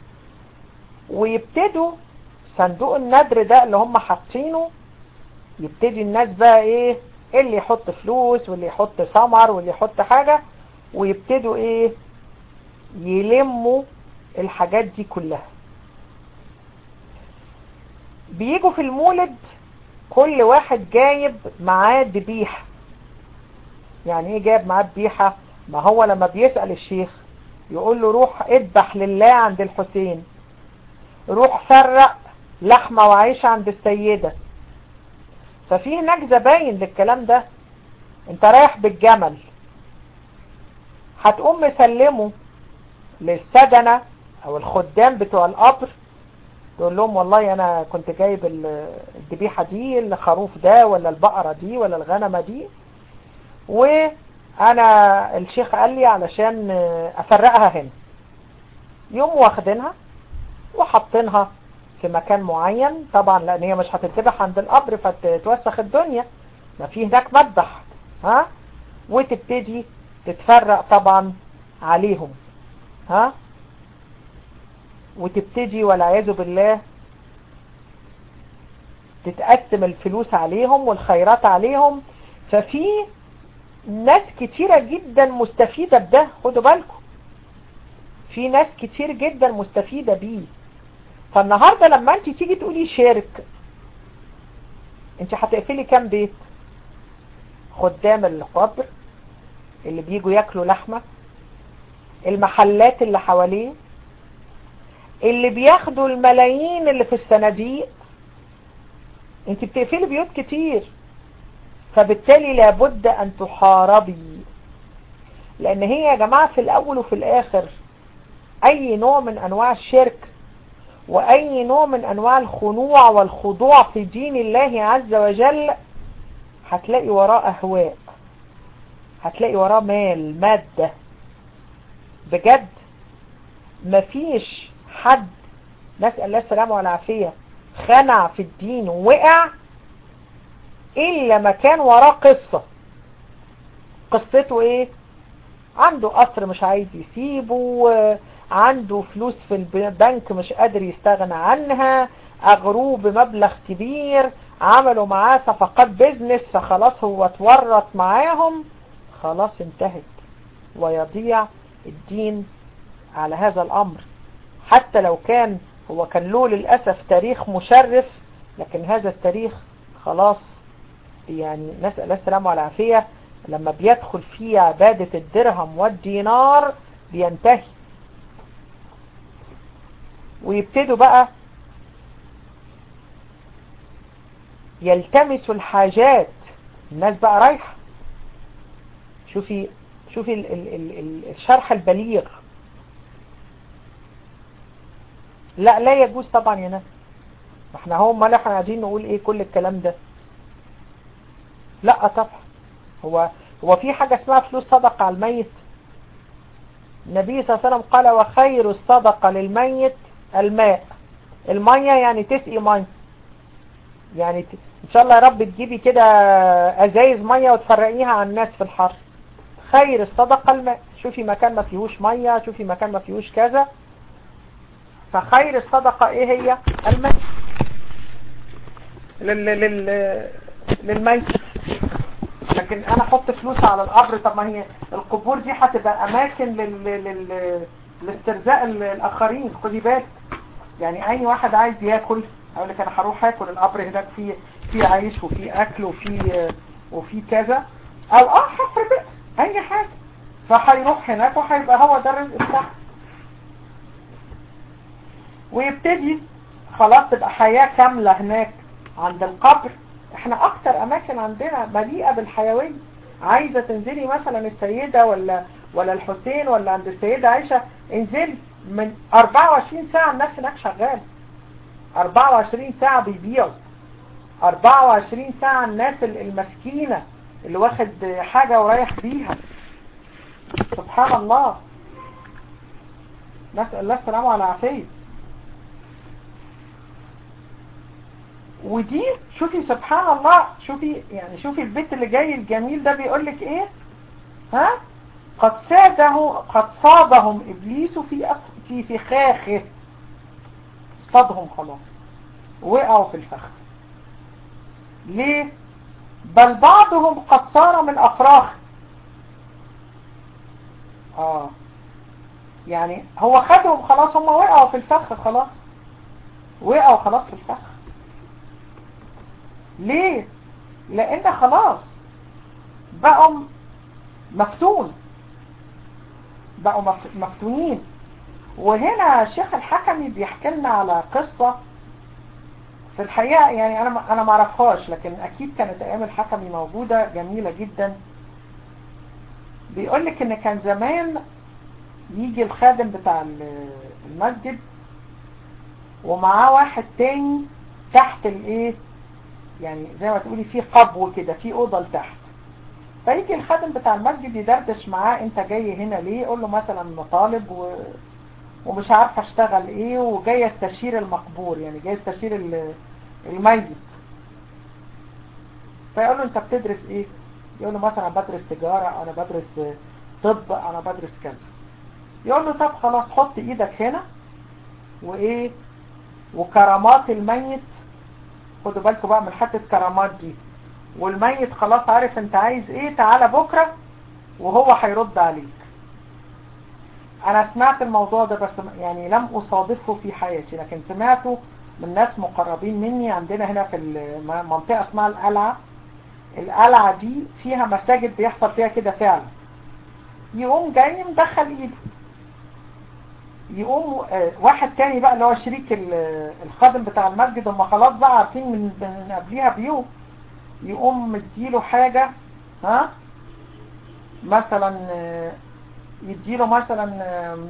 ويبتدوا صندوق الندر ده اللي هم حاطينه يبتدي الناس بقى ايه اللي يحط فلوس واللي يحط سمر واللي يحط حاجة ويبتدوا ايه يلموا الحاجات دي كلها بيجوا في المولد كل واحد جايب معاه ذبيحه يعني ايه جايب معاه ذبيحه ما هو لما بيسأل الشيخ يقول له روح اذبح لله عند الحسين روح فرق لحمة وعيش عند السيدة ففي هناك زباين للكلام ده انت رايح بالجمل هتقوم مسلمه للسدنة او الخدام بتوع القبر تقول لهم والله انا كنت جايب ال- الذبيحة دي الخروف ده ولا البقرة دي ولا الغنمة دي وانا الشيخ قال لي علشان افرقها هنا يوم واخدينها وحاطينها في مكان معين طبعا لان هي مش هتتذبح عند القبر فتتوسخ الدنيا ما في هناك مذبح ها وتبتدي تتفرق طبعا عليهم ها وتبتدي والعياذ بالله تتقسم الفلوس عليهم والخيرات عليهم ففي ناس كتيرة جدا مستفيدة بده خدوا بالكم في ناس كتير جدا مستفيدة بيه فالنهاردة لما انت تيجي تقولي شارك انت هتقفلي كام بيت خدام القبر اللي بيجوا ياكلوا لحمة المحلات اللي حواليه اللي بياخدوا الملايين اللي في الصناديق انت بتقفلي بيوت كتير فبالتالي لابد ان تحاربي لان هي يا جماعة في الاول وفي الاخر اي نوع من انواع الشرك واي نوع من انواع الخنوع والخضوع في دين الله عز وجل هتلاقي وراه اهواء هتلاقي وراه مال مادة بجد مفيش حد نسأل الله السلامة والعافية خنع في الدين ووقع إلا ما كان وراه قصة قصته إيه عنده قصر مش عايز يسيبه عنده فلوس في البنك مش قادر يستغنى عنها أغروه بمبلغ كبير عملوا معاه صفقات بيزنس فخلاص هو اتورط معاهم خلاص انتهت ويضيع الدين على هذا الأمر حتى لو كان هو كان له للأسف تاريخ مشرف لكن هذا التاريخ خلاص يعني نسأل الله السلامة والعافية لما بيدخل فيه عبادة الدرهم والدينار بينتهي ويبتدوا بقى يلتمسوا الحاجات الناس بقى رايحة شوفي شوفي ال ال ال الشرح البليغ لا لا يجوز طبعا يا ناس احنا هم ما احنا قاعدين نقول ايه كل الكلام ده لا طبعا هو هو في حاجة اسمها فلوس صدقة على الميت النبي صلى الله عليه وسلم قال وخير الصدقة للميت الماء المية يعني تسقي مية يعني ت... ان شاء الله يا رب تجيبي كده ازايز مية وتفرقيها على الناس في الحر خير الصدقة الماء شوفي مكان ما فيهوش مية شوفي مكان ما فيهوش كذا فخير الصدقة ايه هي الماء لل... لل... للميت لكن انا احط فلوس على القبر طب ما هي القبور دي هتبقى اماكن لل... لل... لاسترزاق الاخرين خدي بالك يعني اي واحد عايز ياكل اقول لك انا هروح اكل القبر هناك فيه في عيش وفي اكل وفي وفي كذا او اه حفر بقى اي حاجه فهيروح هناك وهيبقى هو ده الرزق بتاعه ويبتدي خلاص تبقى حياه كامله هناك عند القبر احنا اكتر اماكن عندنا مليئه بالحيويه عايزه تنزلي مثلا السيده ولا ولا الحسين ولا عند السيده عائشه انزلي من 24 ساعه الناس هناك شغاله 24 ساعة بيبيعوا 24 ساعة الناس المسكينة اللي واخد حاجة ورايح بيها سبحان الله نسأل الله السلامة على عافية ودي شوفي سبحان الله شوفي يعني شوفي البيت اللي جاي الجميل ده بيقول لك ايه ها قد ساده قد صابهم ابليس في في فخاخه اصطادهم خلاص وقعوا في الفخ ليه بل بعضهم قد صار من افراخ اه يعني هو خدهم خلاص هم وقعوا في الفخ خلاص وقعوا خلاص في الفخ ليه لان خلاص بقوا مفتون بقوا مفتونين وهنا الشيخ الحكمي بيحكي لنا على قصة في الحقيقة يعني انا انا ما اعرفهاش لكن اكيد كانت ايام الحكمي موجودة جميلة جدا بيقول لك ان كان زمان يجي الخادم بتاع المسجد ومعاه واحد تاني تحت الايه يعني زي ما تقولي في قبو كده في اوضه لتحت فيجي الخادم بتاع المسجد يدردش معاه انت جاي هنا ليه يقول له مثلا مطالب و... ومش عارف اشتغل ايه وجاي استشير المقبور يعني جاي استشير الميت فيقول له انت بتدرس ايه يقول له مثلا بدرس تجارة انا بدرس طب انا بدرس كذا يقول له طب خلاص حط ايدك هنا وايه وكرامات الميت خدوا بالكم بقى من حتة كرامات دي والميت خلاص عارف انت عايز ايه تعالى بكرة وهو هيرد عليك انا سمعت الموضوع ده بس يعني لم اصادفه في حياتي لكن سمعته من ناس مقربين مني عندنا هنا في المنطقة اسمها القلعة القلعة دي فيها مساجد بيحصل فيها كده فعلا يقوم جاي مدخل ايده يقوم واحد تاني بقى اللي هو شريك الخادم بتاع المسجد هم خلاص بقى عارفين من, من قبليها بيوم يقوم مديله حاجة ها مثلا يديله مثلا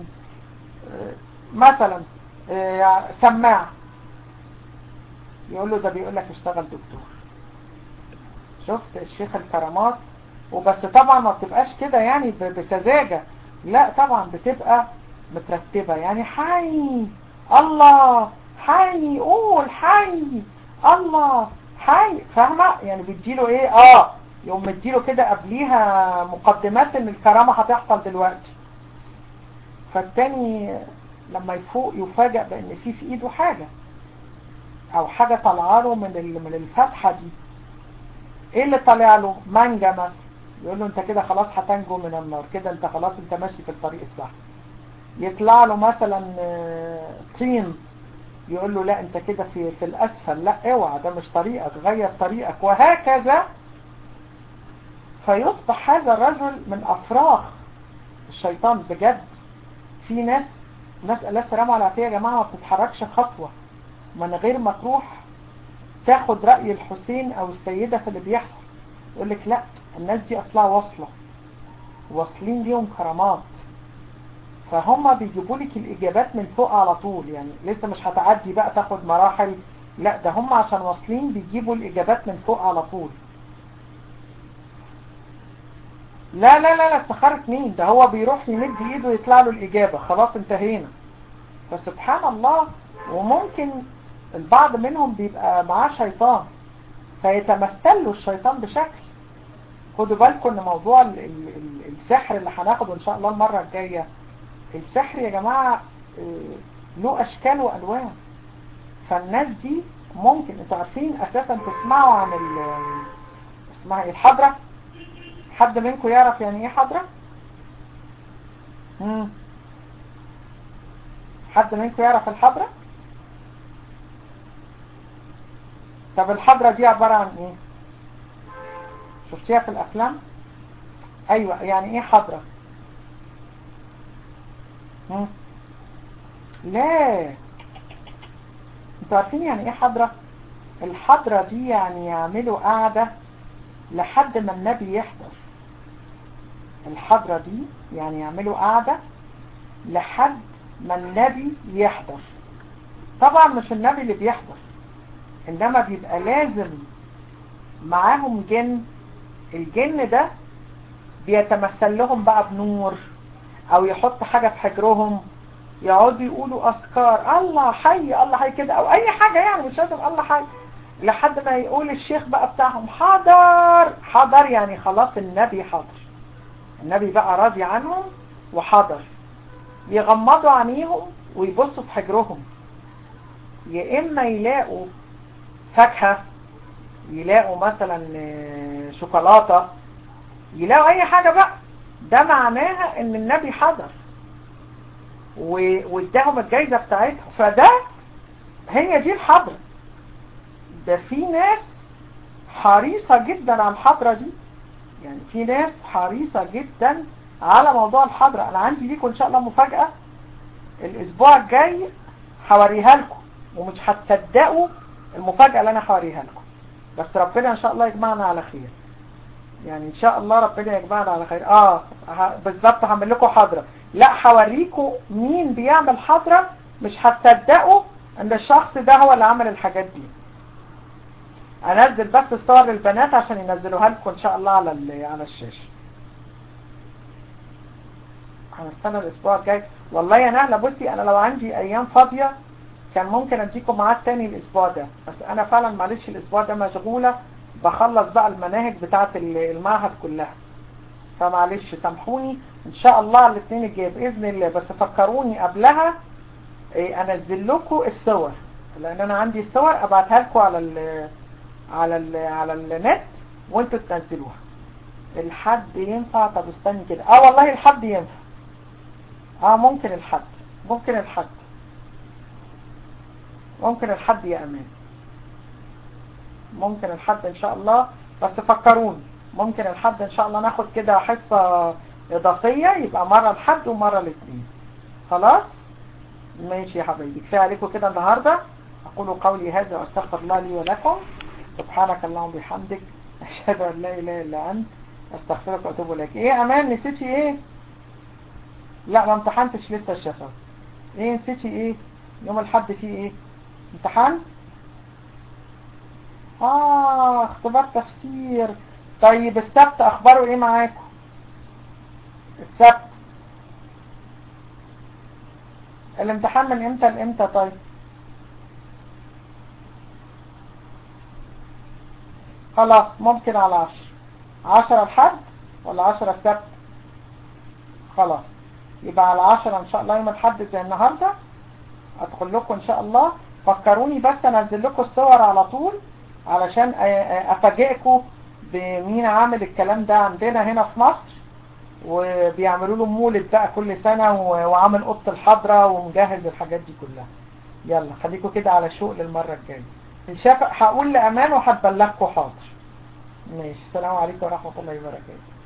مثلا سماعة يقول له ده بيقول لك اشتغل دكتور شفت الشيخ الكرامات وبس طبعا ما بتبقاش كده يعني بسذاجة لا طبعا بتبقى مترتبة يعني حي الله حي قول حي الله حي فاهمة يعني بيديله ايه اه يقوم مديله كده قبليها مقدمات ان الكرامة هتحصل دلوقتي فالتاني لما يفوق يفاجأ بان في في ايده حاجة او حاجة طالعه له من من الفتحة دي ايه اللي طالع له مانجا مثلا يقول له انت كده خلاص هتنجو من النار كده انت خلاص انت ماشي في الطريق الصح يطلع له مثلا طين يقول له لا انت كده في في الاسفل لا اوعى ده مش طريقك غير طريقك وهكذا فيصبح هذا الرجل من افراخ الشيطان بجد في ناس ناس الله السلامة على العافية يا جماعة ما بتتحركش خطوة من غير ما تروح تاخد رأي الحسين او السيدة في اللي بيحصل يقول لك لا الناس دي اصلها واصلة واصلين ليهم كرامات فهم بيجيبوا لك الاجابات من فوق على طول يعني لسه مش هتعدي بقى تاخد مراحل لا ده هم عشان واصلين بيجيبوا الاجابات من فوق على طول لا لا لا لا استخارة مين ده هو بيروح يمد ايده يطلع له الاجابة خلاص انتهينا فسبحان الله وممكن البعض منهم بيبقى معاه شيطان فيتمثل له الشيطان بشكل خدوا بالكم ان موضوع ال ال ال السحر اللي هناخده ان شاء الله المرة الجاية السحر يا جماعة له اشكال والوان فالناس دي ممكن انتوا عارفين اساسا تسمعوا عن اسمها ايه الحضرة حد منكم يعرف يعني ايه حضرة مم. حد منكم يعرف الحضرة طب الحضرة دي عبارة عن ايه شفتيها في الافلام ايوه يعني ايه حضرة مم. لا انتوا عارفين يعني ايه حضرة الحضرة دي يعني يعملوا قاعدة لحد ما النبي يحضر الحضرة دي يعني يعملوا قاعدة لحد ما النبي يحضر طبعا مش النبي اللي بيحضر انما بيبقى لازم معاهم جن الجن ده بيتمثل لهم بقى بنور او يحط حاجة في حجرهم يقعدوا يقولوا اذكار الله حي الله حي كده او اي حاجة يعني مش لازم الله حي لحد ما يقول الشيخ بقى بتاعهم حضر حضر يعني خلاص النبي حضر النبي بقى راضي عنهم وحضر يغمضوا عينيهم ويبصوا في حجرهم يا اما يلاقوا فاكهة يلاقوا مثلا شوكولاتة يلاقوا اي حاجة بقى ده معناها ان النبي حضر واداهم الجايزة بتاعتهم فده هي دي الحضرة ده في ناس حريصة جدا على الحضرة دي يعني في ناس حريصة جدا على موضوع الحضرة انا عندي ليكم ان شاء الله مفاجأة الاسبوع الجاي هوريها لكم ومش هتصدقوا المفاجأة اللي انا هوريها لكم بس ربنا ان شاء الله يجمعنا على خير يعني ان شاء الله ربنا يجمعنا على خير اه بالظبط هعمل لكم حضرة لا هوريكم مين بيعمل حضرة مش هتصدقوا ان الشخص ده هو اللي عمل الحاجات دي انزل بس الصور للبنات عشان ينزلوها لكم ان شاء الله على على الشاشة هنستنى الاسبوع الجاي والله يا نهلة بصي انا لو عندي ايام فاضية كان ممكن اديكم ميعاد تاني الاسبوع ده بس انا فعلا معلش الاسبوع ده مشغولة بخلص بقى المناهج بتاعة المعهد كلها فمعلش سامحوني ان شاء الله على الاثنين الجاي باذن الله بس فكروني قبلها انزل لكم الصور لان انا عندي الصور ابعتها لكم على ال على ال على النت وانتوا تنزلوها الحد ينفع طب استني كده اه والله الحد ينفع اه ممكن الحد ممكن الحد ممكن الحد يا امان ممكن الحد ان شاء الله بس فكروني ممكن الحد ان شاء الله ناخد كده حصة اضافية يبقى مرة الحد ومرة الاثنين خلاص ماشي يا حبايبي كفاية عليكم كده النهاردة اقول قولي هذا واستغفر الله لي ولكم سبحانك اللهم وبحمدك اشهد ان لا اله الا انت استغفرك واتوب اليك ايه امان نسيتي ايه لا ما امتحنتش لسه الشفا ايه نسيتي ايه يوم الحد فيه ايه امتحان اه اختبار تفسير طيب السبت اخباره ايه معاكم السبت الامتحان من امتى لامتى طيب خلاص ممكن على عشر عشرة الحد ولا عشرة السبت خلاص يبقى على عشرة ان شاء الله يوم الحد زي النهاردة ادخل لكم ان شاء الله فكروني بس انزل لكم الصور على طول علشان افاجئكم بمين عامل الكلام ده عندنا هنا في مصر وبيعملوا له مولد بقى كل سنة وعامل اوضه الحضرة ومجهز الحاجات دي كلها يلا خليكم كده على شوق للمرة الجاية الشفق هقول لأمان وهتبلغكم حاضر ماشي السلام عليكم ورحمة الله وبركاته